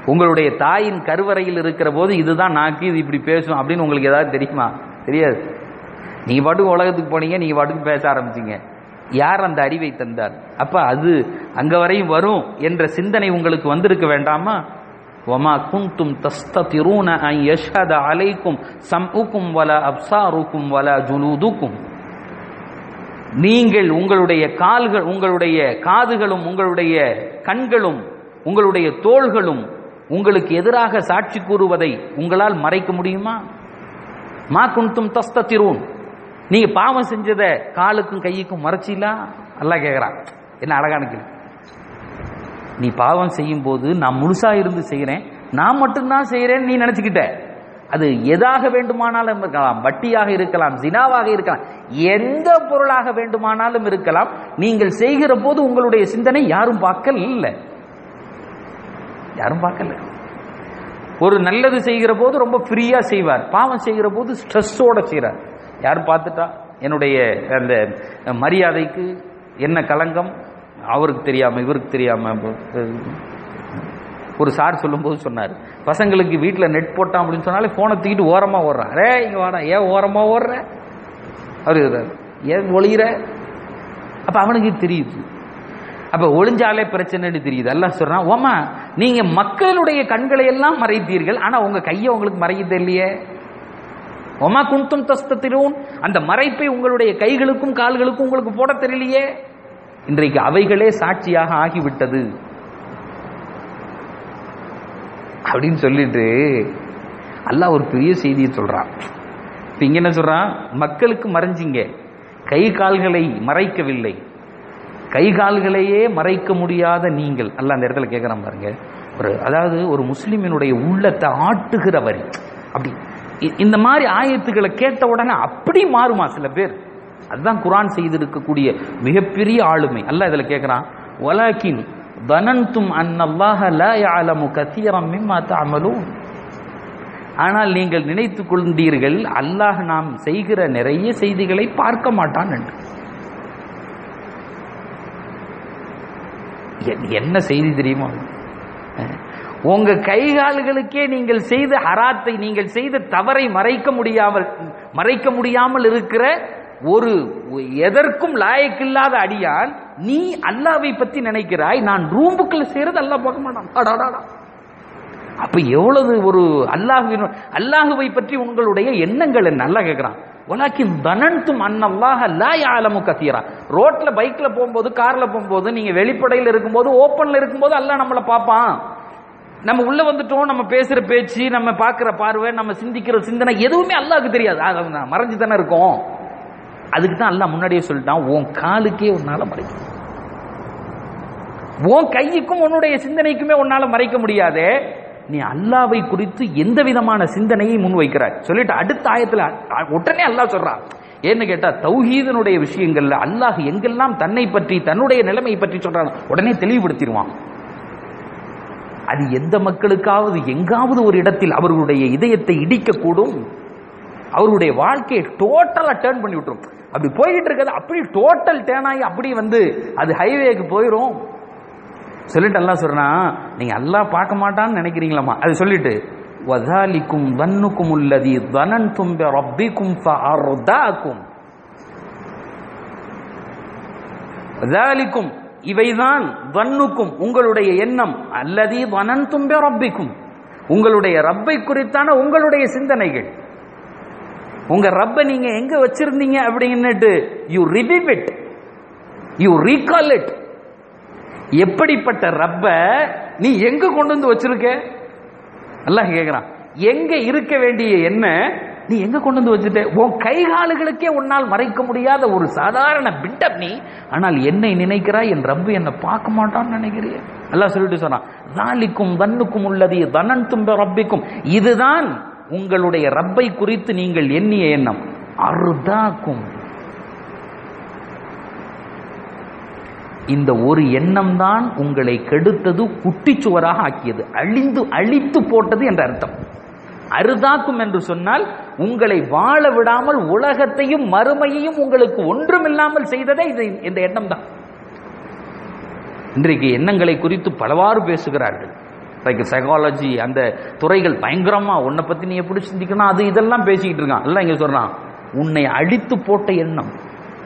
உங்களுடைய தாயின் கருவறையில் இருக்கிற போது இதுதான் நாக்கு இது இப்படி பேசும் அப்படின்னு உங்களுக்கு ஏதாவது தெரியுமா தெரியாது நீங்க பாட்டுக்கு உலகத்துக்கு போனீங்க நீங்க பாட்டுக்கு பேச ஆரம்பிச்சீங்க யார் அந்த அறிவை தந்தார் அப்ப அது அங்க வரையும் வரும் என்ற சிந்தனை உங்களுக்கு வந்திருக்க வேண்டாமா وما كنتم تستطيعون أن يشهد عليكم سمعكم ولا أبصاركم ولا جلودكم நீங்கள் உங்களுடைய கால்கள் உங்களுடைய காதுகளும் உங்களுடைய கண்களும் உங்களுடைய தோள்களும் உங்களுக்கு எதிராக சாட்சி கூறுவதை உங்களால் மறைக்க முடியுமா மா குன்தும் தஸ்தத்திரூன் நீங்க பாவம் செஞ்சத காலுக்கும் கையுக்கும் மறைச்சிலா அல்லாஹ் கேக்குறான் என்ன அழகான கேள்வி நீ பாவம் செய்யும் போது நான் முழுசா இருந்து செய்கிறேன் நான் மட்டும்தான் செய்கிறேன்னு நீ நினைச்சுக்கிட்ட அது எதாக வேண்டுமானாலும் இருக்கலாம் வட்டியாக இருக்கலாம் ஜினாவாக இருக்கலாம் எந்த பொருளாக வேண்டுமானாலும் இருக்கலாம் நீங்கள் செய்கிற போது உங்களுடைய சிந்தனை யாரும் பார்க்கல இல்லை யாரும் பார்க்கல ஒரு நல்லது செய்கிற போது ரொம்ப ஃப்ரீயா செய்வார் பாவம் செய்கிற போது ஸ்ட்ரெஸ்ஸோட செய்கிறார் யாரும் பார்த்துட்டா என்னுடைய அந்த மரியாதைக்கு என்ன களங்கம் அவருக்கு தெரியாம இவருக்கு தெரியாம ஒரு சார் சொல்லும்போது சொன்னார் பசங்களுக்கு வீட்டில் நெட் போட்டான் அப்படின்னு சொன்னாலே ஃபோனை தூக்கிட்டு ஓரமா ஓடுறான் ரே இங்க வாடா ஏன் ஓரமா ஓடுற அவரு ஏன் ஒளிகிற அப்ப அவனுக்கு தெரியுது அப்ப ஒளிஞ்சாலே பிரச்சனைன்னு தெரியுது எல்லாம் சொல்றான் ஓமா நீங்க மக்களுடைய கண்களை எல்லாம் மறைத்தீர்கள் ஆனா உங்க கையை உங்களுக்கு மறைக்க தெரியலையே ஒமா குந்தும் தஸ்தத்திலும் அந்த மறைப்பை உங்களுடைய கைகளுக்கும் கால்களுக்கும் உங்களுக்கு போட தெரியலையே இன்றைக்கு அவைகளே சாட்சியாக ஆகிவிட்டது அப்படின்னு சொல்லிட்டு அல்லாஹ் ஒரு பெரிய செய்தியை சொல்றான் இப்ப இங்க என்ன சொல்றான் மக்களுக்கு மறைஞ்சிங்க கை கால்களை மறைக்கவில்லை கை கால்களையே மறைக்க முடியாத நீங்கள் அல்ல அந்த இடத்துல கேட்கறான் பாருங்க ஒரு அதாவது ஒரு முஸ்லிமினுடைய உள்ளத்தை ஆட்டுகிற வரி அப்படி இ- இந்த மாதிரி ஆயத்துக்களை கேட்ட உடனே அப்படி மாறுமா சில பேர் அதுதான் குரான் செய்திருக்கக்கூடிய மிகப்பெரிய ஆளுமை அல்ல இதுல கேட்கிறான் வலாக்கின் தனந்தும் அன்னல்லாஹ லா யஅலமு கதீரம் மிம்மா தஅமலூன் ஆனால் நீங்கள் நினைத்துக் கொண்டீர்கள் அல்லாஹ் நாம் செய்கிற நிறைய செய்திகளை பார்க்க மாட்டான் என்று என்- என்ன செய்தி தெரியுமா அஹ், உங்க கைகால்களுக்கே நீங்கள் செய்த ஹராத்தை நீங்கள் செய்த தவறை மறைக்க முடியாமல் மறைக்க முடியாமல் இருக்கிற ஒரு எதற்கும் லாயக்கில்லாத அடியான் நீ அல்லாவை பத்தி நினைக்கிறாய் நான் ரூம்புக்குள்ள செய்யறது அல்லாஹ் பார்க்க மாட்டான் அடாடாடா. அப்ப எவ்வளவு ஒரு அல்லாஹுவின் அல்லாஹுவை பற்றி உங்களுடைய எண்ணங்கள் என்ன நல்லா கேட்கிறான் உலகின் தனன்தும் அன்னல்லாஹ லா யாலமு கத்தீரா ரோட்ல பைக்ல போகும்போது கார்ல போகும்போது நீங்க வெளிப்படையில் இருக்கும்போது ஓப்பன்ல இருக்கும்போது அல்லாஹ் நம்மளை பார்ப்பான் நம்ம உள்ள வந்துட்டோம் நம்ம பேசுற பேச்சு நம்ம பார்க்கிற பார்வை நம்ம சிந்திக்கிற சிந்தனை எதுவுமே அல்லாஹ்க்கு தெரியாது அது நான் மறைஞ்சு தானே இருக்கோம் அதுக்கு தான் அல்லாஹ் முன்னாடியே சொல்லிட்டான் உன் காலுக்கே உன்னால மறைக்க உன் கைக்கும் உன்னுடைய சிந்தனைக்குமே உன்னால மறைக்க முடியாதே நீ அல்லாவை குறித்து எந்த விதமான சிந்தனையை முன்வைக்கிறாய் சொல்லிட்டு அடுத்த ஆயத்துல அ- உடனே அல்லாஹ் சொல்றான் ஏன்னு கேட்டா தௌஹீதனுடைய விஷயங்கள்ல அல்லாஹ் எங்கெல்லாம் தன்னை பற்றி தன்னுடைய நிலைமை பற்றி சொல்றான் உடனே தெளிவுபடுத்திடுவான் அது எந்த மக்களுக்காவது எங்காவது ஒரு இடத்தில் அவர்களுடைய இதயத்தை இடிக்கக்கூடும் அவருடைய வாழ்க்கையை டோட்டலா டேர்ன் பண்ணி விட்டுரும் அப்படி போய்கிட்டு இருக்கிறது அப்படி டோட்டல் டேர்ன் ஆகி அப்படி வந்து அது ஹைவேக்கு போயிடும் சொல்லிட்டு அல்லாஹ் சொல்றான் நீங்க அல்லாஹ் பார்க்க மாட்டான்னு நினைக்கிறீங்களாமா அது சொல்லிட்டு வதாலிக்கும் வன்னுக்கும் உள்ளதி தனன்தும் ரப்பிக்கும் ஃபஅர்தாக்கும் வதாலிக்கும் இவைதான் வன்னுக்கும் உங்களுடைய எண்ணம் அல்லதி வனன்தும் ரப்பிக்கும் உங்களுடைய ரப்பை குறித்தான உங்களுடைய சிந்தனைகள் உங்க ரப்பை நீங்க எங்க வச்சிருந்தீங்க அப்படின்னுட்டு you revive it you recall it எப்படிப்பட்ட ரப்ப நீ எங்க கொண்டு வந்து வச்சிருக்க அல்லாஹ் கேக்குறான் எங்க இருக்க வேண்டிய என்ன நீ எங்க கொண்டு வந்து வச்சுட்ட உன் கை காலுகளுக்கே உன்னால் மறைக்க முடியாத ஒரு சாதாரண பிண்டப் நீ ஆனால் என்னை நினைக்கிறாய் என் ரப்பு என்னை பார்க்க மாட்டான்னு நினைக்கிறிய அல்லாஹ் சொல்லிட்டு சொன்னான் தாலிக்கும் தன்னுக்கும் உள்ளது தனன் தும்ப ரப்பிக்கும் இதுதான் உங்களுடைய ரப்பை குறித்து நீங்கள் எண்ணிய எண்ணம் அருதாக்கும் இந்த ஒரு எண்ணம் தான் உங்களை கெடுத்தது குட்டிச்சுவராக ஆக்கியது அழிந்து அழித்து போட்டது என்ற அர்த்தம் அருதாக்கும் என்று சொன்னால் உங்களை வாழ விடாமல் உலகத்தையும் மறுமையையும் உங்களுக்கு ஒன்றுமில்லாமல் செய்ததே இது இந்த எண்ணம் தான் இன்றைக்கு எண்ணங்களை குறித்து பலவாறு பேசுகிறார்கள் லைக் சைக்காலஜி அந்த துறைகள் பயங்கரமா உன்னை பத்தி நீ எப்படி சிந்திக்கணும் அது இதெல்லாம் பேசிக்கிட்டு இருக்கான் எல்லாம் இங்க சொல்றான் உன்னை அழித்து போட்ட எண்ணம்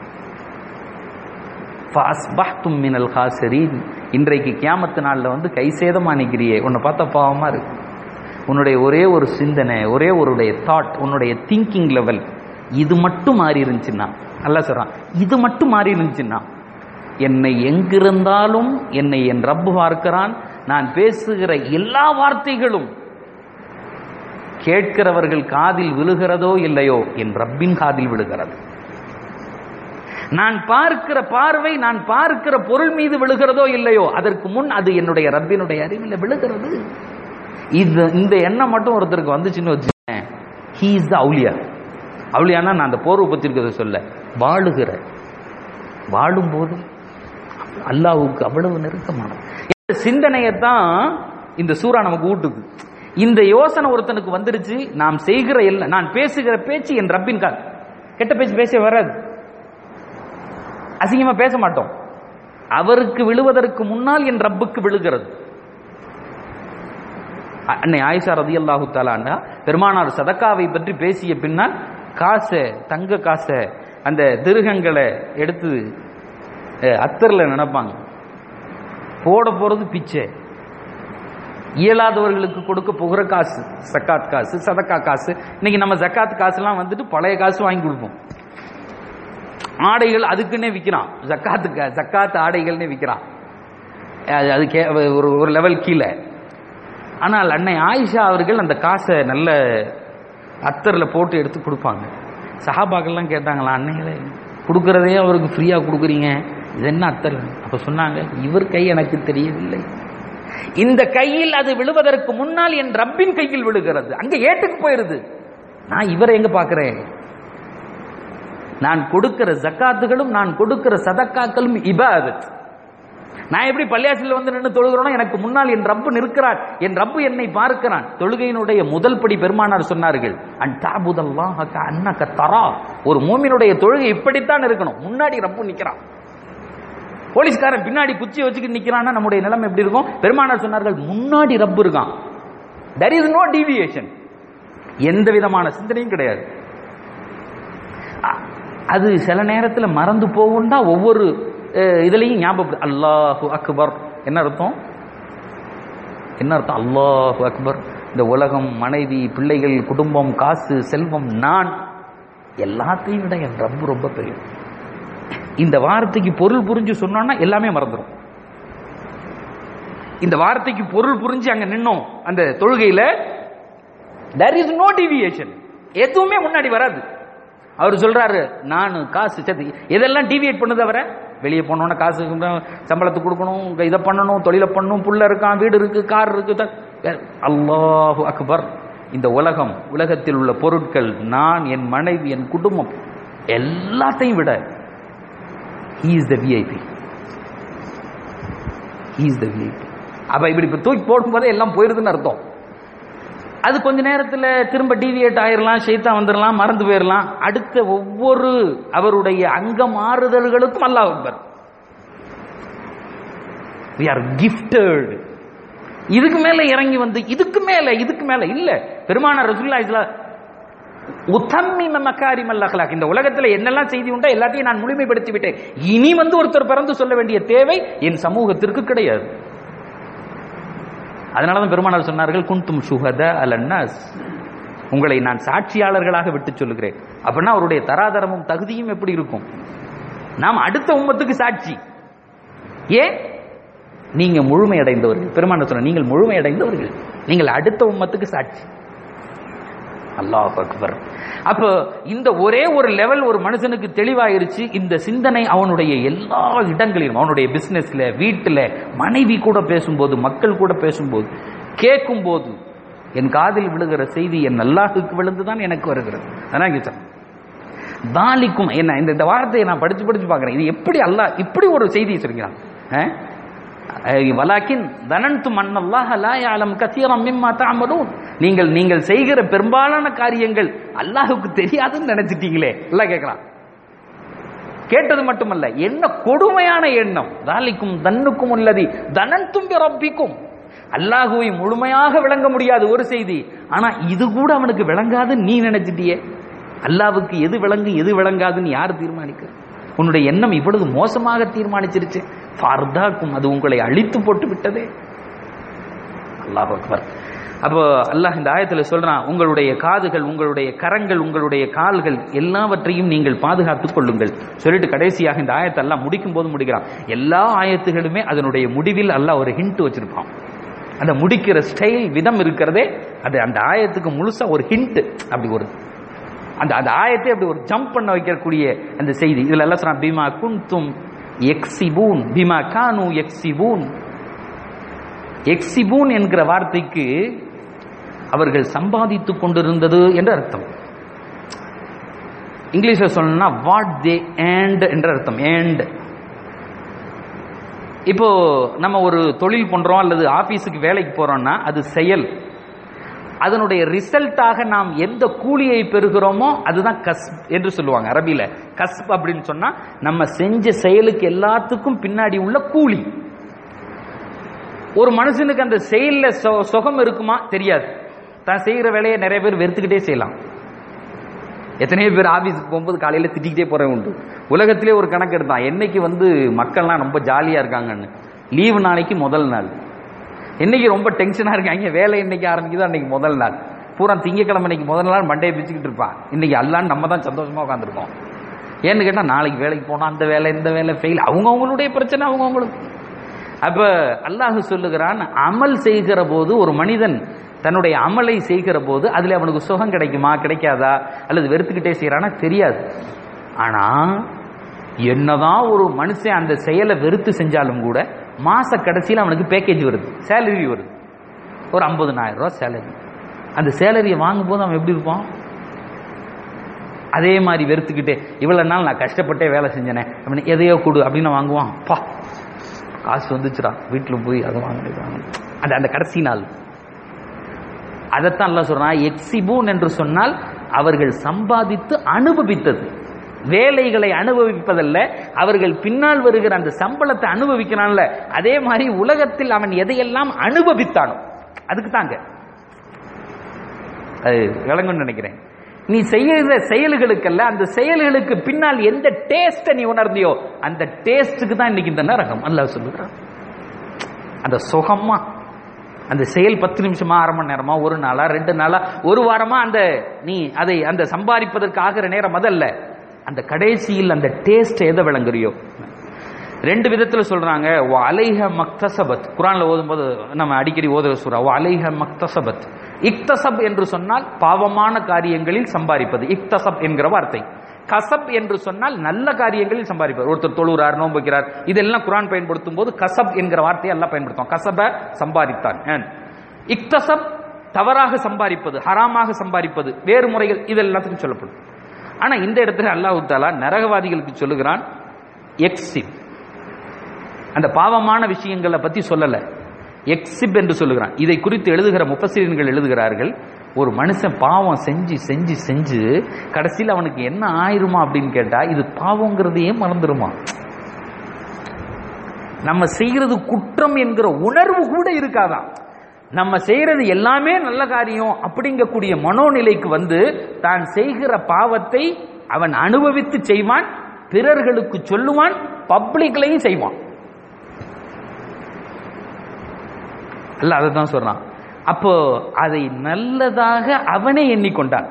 ஃபாஸ்பஹ்தும் மினல் காசரீன் இன்றைக்கு கியாமத்து நாளில் வந்து கை சேதமா நிற்கிறியே உன்னை பார்த்தா பாவமா இருக்கு உன்னுடைய ஒரே ஒரு சிந்தனை ஒரே ஒருடைய தாட் உன்னுடைய திங்கிங் லெவல் இது மட்டும் மாறி இருந்துச்சுன்னா அல்ல சொல்றான் இது மட்டும் மாறி இருந்துச்சுன்னா என்னை எங்கிருந்தாலும் என்னை என் ரப்பு பார்க்கிறான் நான் பேசுகிற எல்லா வார்த்தைகளும் கேட்கிறவர்கள் காதில் விழுகிறதோ இல்லையோ என் ரப்பின் காதில் விழுகிறது நான் பார்க்கிற பார்வை நான் பார்க்கிற பொருள் மீது விழுகிறதோ இல்லையோ அதற்கு முன் அது என்னுடைய ரப்பினுடைய அறிவில் விழுகிறது இது இந்த எண்ணம் மட்டும் ஒருத்தருக்கு வந்துச்சுன்னு வச்சுக்கேன் ஹீ இஸ் த அவுலியா அவுலியானா நான் அந்த போர்வை பத்தி இருக்கிறத சொல்ல வாழுகிற வாழும்போது அல்லாஹ்வுக்கு அவ்வளவு நெருக்கமானது இந்த சிந்தனையைத்தான் இந்த சூறா நமக்கு ஊட்டுது இந்த யோசனை ஒருத்தனுக்கு வந்துருச்சு நாம் செய்கிற எல்லாம் நான் பேசுகிற பேச்சு என் ரப்பின் கால் கெட்ட பேச்சு பேச வராது அசிங்கமா பேச மாட்டோம் அவருக்கு விழுவதற்கு முன்னால் என் ரப்புக்கு விழுகிறது அ- அன்னை ஆயிஷா ரதியல்லாஹு தாலாண்டா பெருமானார் சதக்காவை பற்றி பேசிய பின்னால் காசை தங்க காசை அந்த திருகங்களை எடுத்து அஹ், அத்தர்ல நினைப்பாங்க போட போறது பிச்சை இயலாதவர்களுக்கு கொடுக்க போகிற காசு சக்காத் காசு சதக்கா காசு இன்னைக்கு நம்ம ஜக்காத் காசுலாம் வந்துட்டு பழைய காசு வாங்கி கொடுப்போம் ஆடைகள் அதுக்குன்னே விற்கிறான் ஜக்காத்து ஜக்காத்து ஆடைகள்னே விற்கிறான் அது அது கே ஒரு ஒரு லெவல் கீழே ஆனால் அன்னை ஆயிஷா அவர்கள் அந்த காசை நல்ல அத்தரில் போட்டு எடுத்து கொடுப்பாங்க சஹாபாக்கள்லாம் கேட்டாங்களா அன்னைகளே கொடுக்கறதே அவருக்கு ஃப்ரீயாக கொடுக்குறீங்க இது என்ன அத்தர் அப்போ சொன்னாங்க இவர் கை எனக்கு தெரியவில்லை இந்த கையில் அது விழுவதற்கு முன்னால் என் ரப்பின் கையில் விழுகிறது அங்க ஏட்டுக்கு போயிருது நான் இவரை எங்க பார்க்கிறேன் நான் கொடுக்கிற ஜக்காத்துகளும் நான் கொடுக்கிற சதக்காக்களும் இபாதத் நான் எப்படி பள்ளியாசில் வந்து நின்று தொழுகிறோனோ எனக்கு முன்னால் என் ரப்பு நிற்கிறான் என் ரப்பு என்னை பார்க்கிறான் தொழுகையினுடைய முதல் படி பெருமானார் சொன்னார்கள் அன் தாபுதல்லாஹ அன்னக தரா ஒரு மூமினுடைய தொழுகை இப்படித்தான் இருக்கணும் முன்னாடி ரப்பு நிற்கிறான் போலீஸ்காரன் பின்னாடி குச்சி வச்சுக்கிட்டு நிக்கிறான்னா நம்முடைய நிலைமை எப்படி இருக்கும் பெருமானார் சொன்னார்கள் முன்னாடி ரப்பு இருக்கான் there இஸ் நோ டீவியேஷன் எந்த விதமான சிந்தனையும் கிடையாது அ- அது சில நேரத்தில் மறந்து போகும்டா ஒவ்வொரு அஹ், இதுலயும் ஞாபகம் அல்லாஹு அக்பர் என்ன அர்த்தம் என்ன அர்த்தம் அல்லாஹு அக்பர் இந்த உலகம் மனைவி பிள்ளைகள் குடும்பம் காசு செல்வம் நான் எல்லாத்தையும் விட என் ரப்பு ரொம்ப பெரிய இந்த வார்த்தைக்கு பொருள் புரிஞ்சு சொன்னோம்னா எல்லாமே மறந்துடும் இந்த வார்த்தைக்கு பொருள் புரிஞ்சு அங்க நின்னோம் அந்த தொழுகையில there இஸ் நோ டிவியேஷன் எதுவுமே முன்னாடி வராது அவர் சொல்றாரு நான் காசு சரி எதெல்லாம் டிவியேட் பண்ணுது அவரை வெளியே போனோன்னா காசு சம்பளத்துக்கு கொடுக்கணும் இங்க இதை பண்ணணும் தொழிலை பண்ணணும் புள்ள இருக்கான் வீடு இருக்கு கார் இருக்கு த- அல்லாஹு அக்பர் இந்த உலகம் உலகத்தில் உள்ள பொருட்கள் நான் என் மனைவி என் குடும்பம் எல்லாத்தையும் விட he is the VIP he is the VIP அப்ப இப்படி இப்ப தூக்கி போடும்போதே எல்லாம் போயிருதுன்னு அர்த்தம் அது கொஞ்ச நேரத்துல திரும்ப டீவியேட் ஆயிரலாம் ஷைத்தான் வந்துடலாம் மறந்து போயிடலாம் அடுத்த ஒவ்வொரு அவருடைய அங்க மாறுதல்களுக்கும் அல்லாஹ் அக்பர் we are gifted இதுக்கு மேல இறங்கி வந்து இதுக்கு மேல இதுக்கு மேல இல்ல பெருமானார் ரசூலுல்லாஹி ஸல்லல்லாஹு உத்தம்மிம மக்காரிமல் அக்லாக் இந்த உலகத்துல என்னெல்லாம் செய்தி உண்டோ எல்லாத்தையும் நான் முழுமைப்படுத்தி விட்டேன் இனி வந்து ஒருத்தர் பிறந்து சொல்ல வேண்டிய தேவை என் சமூகத்திற்கு கிடையாது அதனாலதான் பெருமானார் சொன்னார்கள் குந்தும் சுகத அலன்னாஸ் உங்களை நான் சாட்சியாளர்களாக விட்டு சொல்லுகிறேன் அப்படின்னா அவருடைய தராதரமும் தகுதியும் எப்படி இருக்கும் நாம் அடுத்த உம்மத்துக்கு சாட்சி ஏன் நீங்க முழுமையடைந்தவர்கள் பெருமானார் சொன்ன நீங்கள் முழுமையடைந்தவர்கள் நீங்கள் அடுத்த உம்மத்துக்கு சாட்சி அல்லாஹ் அக்பர் அப்போ இந்த ஒரே ஒரு லெவல் ஒரு மனுஷனுக்கு தெளிவாயிருச்சு இந்த சிந்தனை அவனுடைய எல்லா இடங்களிலும் அவனுடைய பிசினஸ்ல வீட்டுல மனைவி கூட பேசும்போது மக்கள் கூட பேசும்போது கேட்கும் போது என் காதில் விழுகிற செய்தி என் அல்லாஹுக்கு விழுந்துதான் எனக்கு வருகிறது அதான் இங்க சொன்னேன். தாலிக்கும் என்ன இந்த இந்த வார்த்தையை நான் படிச்சு படிச்சு பார்க்கிறேன் இது எப்படி அல்லாஹ் இப்படி ஒரு செய்தியை சொல்கிறான் அஹ்? அஹ் வலாக்கின் தனன்து மன்னல்லாஹ லா யஅலம் கஸீரம் மிம்மா தஅமலூன் நீங்கள் நீங்கள் செய்கிற பெரும்பாலான காரியங்கள் அல்லாஹ்வுக்கு தெரியாதுன்னு நினைச்சிட்டீங்களே எல்லாம் கேட்கலாம் கேட்டது மட்டுமல்ல என்ன கொடுமையான எண்ணம் தாலிக்கும் தன்னுக்கும் உள்ளதி தனன்தும் ரப்பிக்கும் அல்லாஹுவை முழுமையாக விளங்க முடியாது ஒரு செய்தி ஆனா இது கூட அவனுக்கு விளங்காது நீ நினைச்சிட்டியே அல்லாவுக்கு எது விளங்கு எது விளங்காதுன்னு யார் தீர்மானிக்க உன்னுடைய எண்ணம் இவ்வளவு மோசமாக தீர்மானிச்சிருச்சு ஃபார்தாக்கும் அது உங்களை அழித்து போட்டு விட்டதே அல்லாஹ் அக்பர் அப்போ அல்லாஹ் இந்த ஆயத்துல சொல்றான் உங்களுடைய காதுகள் உங்களுடைய கரங்கள் உங்களுடைய கால்கள் எல்லாவற்றையும் நீங்கள் பாதுகாத்துக் கொள்ளுங்கள் சொல்லிட்டு கடைசியாக இந்த ஆயத்தை எல்லாம் முடிக்கும் போது முடிக்கிறான் எல்லா ஆயத்துகளுமே அதனுடைய முடிவில் அல்லாஹ் ஒரு ஹிண்ட் வச்சிருப்பான் அந்த முடிக்கிற ஸ்டைல் விதம் இருக்கிறதே அது அந்த ஆயத்துக்கு முழுசா ஒரு ஹிண்ட் அப்படி ஒரு அந்த அந்த ஆயத்தை அப்படி ஒரு ஜம்ப் பண்ண வைக்கக்கூடிய அந்த செய்தி இதுல எல்லாம் சொல்றான் பீமா குந்தும் எக்ஸிபூன் பீமா கானு எக்ஸிபூன் எக்ஸிபூன் என்கிற வார்த்தைக்கு அவர்கள் சம்பாதித்துக் கொண்டிருந்தது என்று அர்த்தம் இங்கிலீஷ்ல சொல்லணும்னா வாட் தே ஏண்ட் என்ற அர்த்தம் ஏண்ட் இப்போ நம்ம ஒரு தொழில் பண்றோம் அல்லது ஆபீஸுக்கு வேலைக்கு போறோம்னா அது செயல் அதனுடைய ரிசல்ட்டாக நாம் எந்த கூலியை பெறுகிறோமோ அதுதான் கஸ்ப் என்று சொல்லுவாங்க அரபியில கஸ்ப் அப்படின்னு சொன்னா நம்ம செஞ்ச செயலுக்கு எல்லாத்துக்கும் பின்னாடி உள்ள கூலி ஒரு மனுஷனுக்கு அந்த செயல்ல சொ- சுகம் இருக்குமா தெரியாது தான் செய்யற வேலையை நிறைய பேர் வெறுத்துக்கிட்டே செய்யலாம் எத்தனையோ பேர் ஆபீஸுக்கு போகும்போது காலையில திட்டிக்கிட்டே போறேன் உண்டு உலகத்திலே ஒரு கணக்கு எடுத்தான் என்னைக்கு வந்து மக்கள்லாம் ரொம்ப ஜாலியா இருக்காங்கன்னு லீவு நாளைக்கு முதல் நாள் என்னைக்கு ரொம்ப டென்ஷனா இருக்காங்க வேலை என்னைக்கு ஆரம்பிக்குதோ அன்னைக்கு முதல் நாள் பூரா திங்கக்கிழமை இன்னைக்கு முதல் நாள் மண்டையை பிச்சுக்கிட்டு இருப்பான் இன்னைக்கு அல்லான்னு நம்ம தான் சந்தோஷமா உட்காந்துருக்கோம் ஏன்னு கேட்டா நாளைக்கு வேலைக்கு போனா அந்த வேலை இந்த வேலை ஃபெயில் அவங்கவுங்களுடைய பிரச்சனை அவங்கவுங்களுக்கு அப்ப அல்லாஹ் சொல்லுகிறான் அமல் செய்கிற போது ஒரு மனிதன் தன்னுடைய அமலை செய்கிற போது அதுல அவனுக்கு சுகம் கிடைக்குமா கிடைக்காதா அல்லது வெறுத்துக்கிட்டே செய்யறானா தெரியாது ஆனா என்னதான் ஒரு மனுஷன் அந்த செயலை வெறுத்து செஞ்சாலும் கூட மாச கடைசியில் அவனுக்கு பேக்கேஜ் வருது சேலரி வருது ஒரு 50000 ரூபாய் சேலரி அந்த சேலரியை வாங்கும்போது அவன் எப்படி இருப்பான் அதே மாதிரி வெறுத்துக்கிட்டே இவ்வளவு நாள் நான் கஷ்டப்பட்டே வேலை செஞ்சேனே அப்படின்னு எதையோ கொடு அப்படின்னு வாங்குவான் பா காசு வந்துச்சுடா வீட்டில் போய் அதை வாங்க இதை வாங்க அந்த அந்த கடைசி நாள் அதைத்தான் எல்லாம் சொல்றான் எக்ஸிபூன் என்று சொன்னால் அவர்கள் சம்பாதித்து அனுபவித்தது வேலைகளை அனுபவிப்பதல்ல அவர்கள் பின்னால் வருகிற அந்த சம்பளத்தை அனுபவிக்கிறான்ல அதே மாதிரி உலகத்தில் அவன் எதையெல்லாம் அனுபவித்தானோ அதுக்கு தாங்க அது விளங்கும்னு நினைக்கிறேன் நீ செய்யற செயல்களுக்கல்ல அந்த செயல்களுக்கு பின்னால் எந்த டேஸ்ட நீ உணர்ந்தியோ அந்த டேஸ்டுக்கு தான் இன்னைக்கு இந்த நரகம் அல்லாஹ் சொல்லுகிறான் அந்த சுகமா அந்த செயல் பத்து நிமிஷமா அரை மணி நேரமா ஒரு நாளா ரெண்டு நாளா ஒரு வாரமா அந்த நீ அதை அந்த சம்பாதிப்பதற்கு ஆகிற நேரம் அதல்ல அந்த கடைசியில் அந்த டேஸ்ட் எதை விளங்குறியோ ரெண்டு விதத்துல சொல்றாங்க "வ அலைஹ மக்தசபத் குரான்ல ஓதும்போது நம்ம அடிக்கடி ஓதுற சூறா "வ அலைஹ மக்தசபத் இக்தசப் என்று சொன்னால் பாவமான காரியங்களில் சம்பாதிப்பது இக்தசப் என்கிற வார்த்தை கசப் என்று சொன்னால் நல்ல காரியங்களில் சம்பாதிப்பது ஒருத்தர் தொழுகிறார் நோன்பு வைக்கிறார் இதெல்லாம் குரான் பயன்படுத்தும் போது கசப் என்கிற வார்த்தையை எல்லாம் பயன்படுத்தும் கசப சம்பாதித்தான் ஏன்? இக்தசப் தவறாக சம்பாதிப்பது ஹராமாக சம்பாதிப்பது வேறு முறைகள் இது எல்லாத்துக்கும் சொல்லப்படும் ஆனா இந்த இடத்துல அல்லாஹ் தாலா நரகவாதிகளுக்கு சொல்லுகிறான் எக்ஸிப் அந்த பாவமான விஷயங்களை பத்தி சொல்லல எக்ஸிப் என்று சொல்லுகிறான் இதை குறித்து எழுதுகிற முப்பசிரியன்கள் எழுதுகிறார்கள் ஒரு மனுஷன் பாவம் செஞ்சு செஞ்சு செஞ்சு கடைசியில் அவனுக்கு என்ன ஆயிருமா அப்படின்னு கேட்டா இது பாவங்கிறதையே மறந்துருமா நம்ம செய்யறது குற்றம் என்கிற உணர்வு கூட இருக்காதான் நம்ம செய்யறது எல்லாமே நல்ல காரியம் அப்படிங்கக்கூடிய மனோநிலைக்கு வந்து தான் செய்கிற பாவத்தை அவன் அனுபவித்து செய்வான் பிறர்களுக்கு சொல்லுவான் பப்ளிக்லையும் செய்வான் அல்ல அதை தான் சொல்றான் அப்போ அதை நல்லதாக அவனே எண்ணிக்கொண்டான்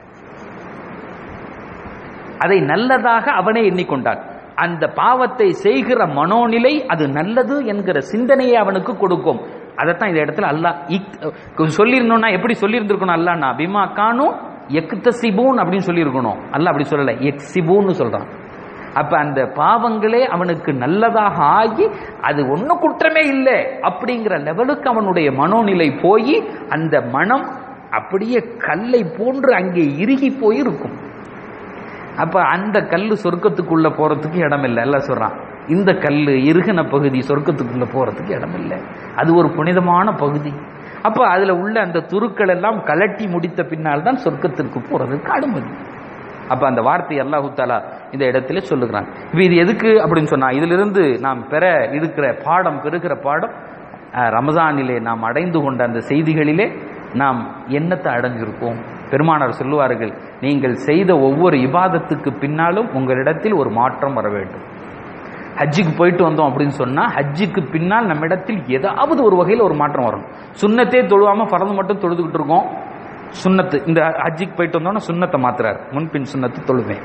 அதை நல்லதாக அவனே எண்ணிக்கொண்டான் அந்த பாவத்தை செய்கிற மனோநிலை அது நல்லது என்கிற சிந்தனையை அவனுக்கு கொடுக்கும் அதைத்தான் இந்த இடத்துல அல்லாஹ் சொல்லியிருந்தோம்னா எப்படி சொல்லியிருந்திருக்கணும் அல்லாஹ்னா பிமா கானும் எக்தசிபூன் அப்படின்னு சொல்லியிருக்கணும் அல்லாஹ் அப்படி சொல்லலை எக்ஸிபூன்னு சொல்றான் அப்ப அந்த பாவங்களே அவனுக்கு நல்லதாக ஆகி அது ஒன்றும் குற்றமே இல்லை அப்படிங்கிற லெவலுக்கு அவனுடைய மனோநிலை போய் அந்த மனம் அப்படியே கல்லை போன்று அங்கே இறுகி போய் இருக்கும் அப்ப அந்த கல்லு சொர்க்கத்துக்குள்ள போறதுக்கு இடம் இல்லை எல்லாம் சொல்றான் இந்த கல்லு இறுகின பகுதி சொர்க்கத்துக்குள்ள போறதுக்கு இடம் இல்லை அது ஒரு புனிதமான பகுதி அப்ப அதுல உள்ள அந்த துருக்கள் எல்லாம் கலட்டி முடித்த பின்னால் தான் சொர்க்கத்திற்கு போறதுக்கு அனுமதி அப்ப அந்த வார்த்தை அல்லாஹு தாலா இந்த இடத்துல சொல்லுகிறான் இப்ப இது எதுக்கு அப்படின்னு சொன்னா இதிலிருந்து நாம் பெற இருக்கிற பாடம் பெறுகிற பாடம் அஹ், ரமதானிலே நாம் அடைந்து கொண்ட அந்த செய்திகளிலே நாம் என்னத்தை அடைஞ்சிருக்கோம் பெருமானார் சொல்லுவார்கள் நீங்கள் செய்த ஒவ்வொரு இபாதத்துக்கு பின்னாலும் உங்களிடத்தில் ஒரு மாற்றம் வர வேண்டும் ஹஜ்ஜுக்கு போயிட்டு வந்தோம் அப்படின்னு சொன்னா ஹஜ்ஜுக்கு பின்னால் நம்மிடத்தில் ஏதாவது ஒரு வகையில் ஒரு மாற்றம் வரும் சுண்ணத்தே தொழுவாம பறந்து மட்டும் தொழுதுகிட்டு இருக்கோம் சுண்ணத்து இந்த ஹஜ்ஜுக்கு போயிட்டு வந்தோம்னா சுண்ணத்தை மாத்துறாரு முன்பின் சுண்ணத்து தொழுவேன்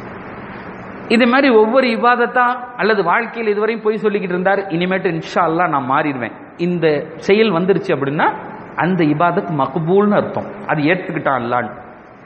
இது மாதிரி ஒவ்வொரு இபாதத்தா அல்லது வாழ்க்கையில் இதுவரையும் போய் சொல்லிக்கிட்டு இருந்தார் இனிமேட்டு இன்ஷா அல்லாஹ் நான் மாறிடுவேன் இந்த செயல் வந்துருச்சு அப்படின்னா அந்த இபாதத் மக்பூல்னு அர்த்தம் அது ஏற்றுக்கிட்டான் அல்லான்னு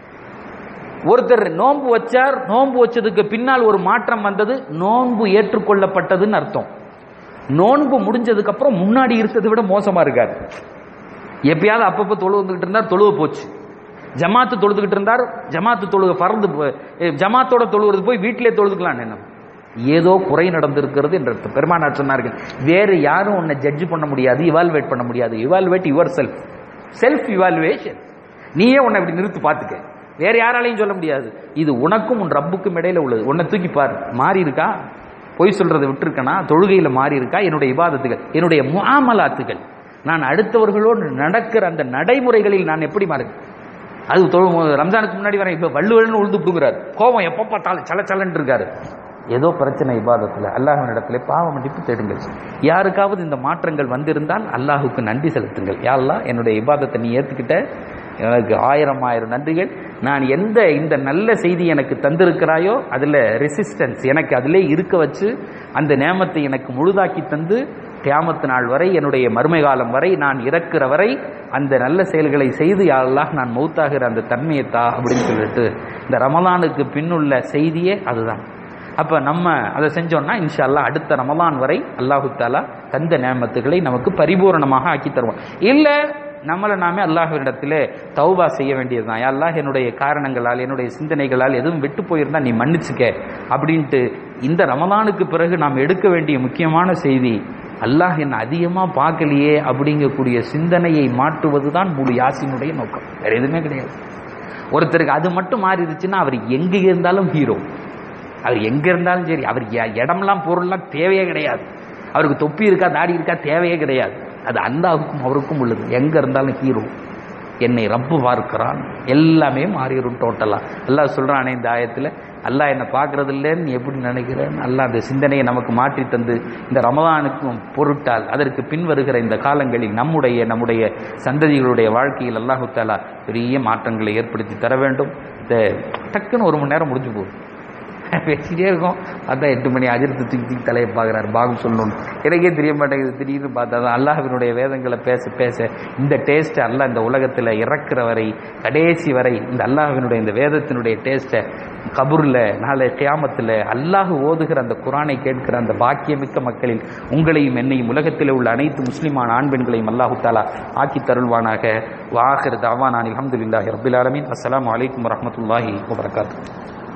ஒருத்தர் நோன்பு வச்சார் நோன்பு வச்சதுக்கு பின்னால் ஒரு மாற்றம் வந்தது நோன்பு ஏற்றுக்கொள்ளப்பட்டதுன்னு அர்த்தம் நோன்பு முடிஞ்சதுக்கு அப்புறம் முன்னாடி இருக்கிறதை விட மோசமா இருக்காது எப்பயாவது அப்பப்போ தொழு வந்துகிட்டு இருந்தார் தொழுவ போச்சு ஜமாத்து தொழுதுகிட்டு இருந்தார் ஜமாத்து தொழுக பறந்து போ- எ, ஜமாத்தோட தொழுகிறது போய் வீட்டிலே தொழுதுக்கலாம் என்ன ஏதோ குறை நடந்திருக்கிறது என்ற அர்த்தம். பெருமானார் சொன்னார்கள் வேறு யாரும் உன்னை ஜட்ஜ் பண்ண முடியாது இவால்வேட் பண்ண முடியாது evaluate yourself self evaluation நீயே உன்னை இப்படி நிறுத்து பார்த்துக்க வேற யாராலையும் சொல்ல முடியாது இது உனக்கும் உன் ரப்புக்கும் இடையில உள்ளது உன்னை தூக்கி பார் மாறி இருக்கா பொய் சொல்றதை விட்டுருக்கனா தொழுகையில மாறி இருக்கா என்னுடைய இபாதத்துகள் என்னுடைய முஆமலாத்துகள் நான் அடுத்தவர்களோடு நடக்கிற அந்த நடைமுறைகளில் நான் எப்படி மாறு அது தொழு- ரம்ஜானுக்கு முன்னாடி வர இப்ப வள்ளுவல்னு உழுது புடுங்குறாரு கோபம் எப்ப பார்த்தாலும் சல சலன்னு இருக்காரு ஏதோ பிரச்சனை இபாதத்துல அல்லாஹ்விடத்திலே பாவ மன்னிப்பு தேடுங்கள் யாருக்காவது இந்த மாற்றங்கள் வந்திருந்தால் அல்லாஹுக்கு நன்றி செலுத்துங்கள் யா அல்லாஹ் என்னுடைய இபாதத்தை நீ ஏத்துக்கிட்ட எனக்கு ஆயிரம் ஆயிரம் நன்றிகள் நான் எந்த இந்த நல்ல செய்தி எனக்கு தந்திருக்கிறாயோ அதுல ரெசிஸ்டன்ஸ் எனக்கு அதிலே இருக்க வச்சு அந்த நேமத்தை எனக்கு முழுதாக்கி தந்து கியாமத்து நாள் வரை என்னுடைய மறுமை காலம் வரை நான் இறக்குற வரை அந்த நல்ல செயல்களை செய்து யா அல்லாஹ் நான் மௌத்தாகிற அந்த தன்மையை தா அப்படின்னு சொல்லிட்டு இந்த ரமலானுக்கு பின்னுள்ள செய்தியே அதுதான் அப்ப நம்ம அதை செஞ்சோம்னா இன்ஷா அல்லாஹ் அடுத்த ரமலான் வரை அல்லாஹு தாலா தந்த நேமத்துகளை நமக்கு பரிபூரணமாக ஆக்கி தருவோம் இல்ல நம்மளை நாமே அல்லாஹ்விடத்திலே தௌபா செய்ய வேண்டியதுதான் யா அல்லாஹ் என்னுடைய காரணங்களால் என்னுடைய சிந்தனைகளால் எதுவும் விட்டு போயிருந்தா நீ மன்னிச்சுக்க அப்படின்ட்டு இந்த ரமலானுக்கு பிறகு நாம் எடுக்க வேண்டிய முக்கியமான செய்தி அல்லாஹ் என்ன அதிகமா பார்க்கலையே அப்படிங்கக்கூடிய சிந்தனையை மாற்றுவதுதான் முழு யாசினுடைய நோக்கம் வேற எதுவுமே கிடையாது ஒருத்தருக்கு அது மட்டும் மாறிடுச்சுன்னா அவர் எங்க இருந்தாலும் ஹீரோ அவர் எங்க இருந்தாலும் சரி அவர் எ- இடம்லாம் பொருள்லாம் தேவையே கிடையாது அவருக்கு தொப்பி இருக்கா தாடி இருக்கா தேவையே கிடையாது அது அல்லாவுக்கும் அவருக்கும் உள்ளது எங்க இருந்தாலும் ஹீரோ என்னை ரப்பு பார்க்கிறான் எல்லாமே மாறிடும் டோட்டலா அல்லாஹ் சொல்றானே இந்த ஆயத்துல அல்லாஹ் என்னை பார்க்கறது இல்லைன்னு நீ எப்படி நினைக்கிறேன் அல்லாஹ் அந்த சிந்தனையை நமக்கு மாற்றி தந்து இந்த ரமதானுக்கும் பொருட்டால் அதற்கு பின் வருகிற இந்த காலங்களில் நம்முடைய நம்முடைய சந்ததிகளுடைய வாழ்க்கையில் அல்லாஹு தாலா பெரிய மாற்றங்களை ஏற்படுத்தி தர வேண்டும் இந்த டக்குன்னு ஒரு மணி நேரம் முடிஞ்சு போகுது பேசிட்டே இருக்கோம் பார்த்தா எட்டு மணி அஜிர்த்து தூக்கி தூக்கி தலையை பார்க்குறாரு பாகம் சொல்லணும் எனக்கே தெரிய மாட்டேங்குது திடீர்னு பார்த்தா தான் அல்லாஹ்வினுடைய வேதங்களை பேச பேச இந்த டேஸ்ட்டை அல்லாஹ் இந்த உலகத்தில் இறக்குற வரை கடைசி வரை இந்த அல்லாஹ்வினுடைய இந்த வேதத்தினுடைய டேஸ்ட்டை கபூரில் நாளை கியாமத்தில் அல்லாஹ் ஓதுகிற அந்த குரானை கேட்கிற அந்த பாக்கியமிக்க மக்களில் உங்களையும் என்னையும் உலகத்தில் உள்ள அனைத்து முஸ்லிமான ஆண் பெண்களையும் அல்லாஹு தாலா ஆக்கி தருள்வானாக வாஹிர் தாவானான் அல்ஹம்துலில்லாஹி ரப்பில் ஆலமீன் அஸ்ஸலாமு அலைக்கும் வரஹ்மத்துல்லாஹி வபரகாத்துஹு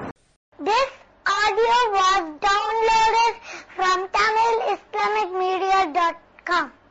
This audio was downloaded from TamilIslamicMedia.com.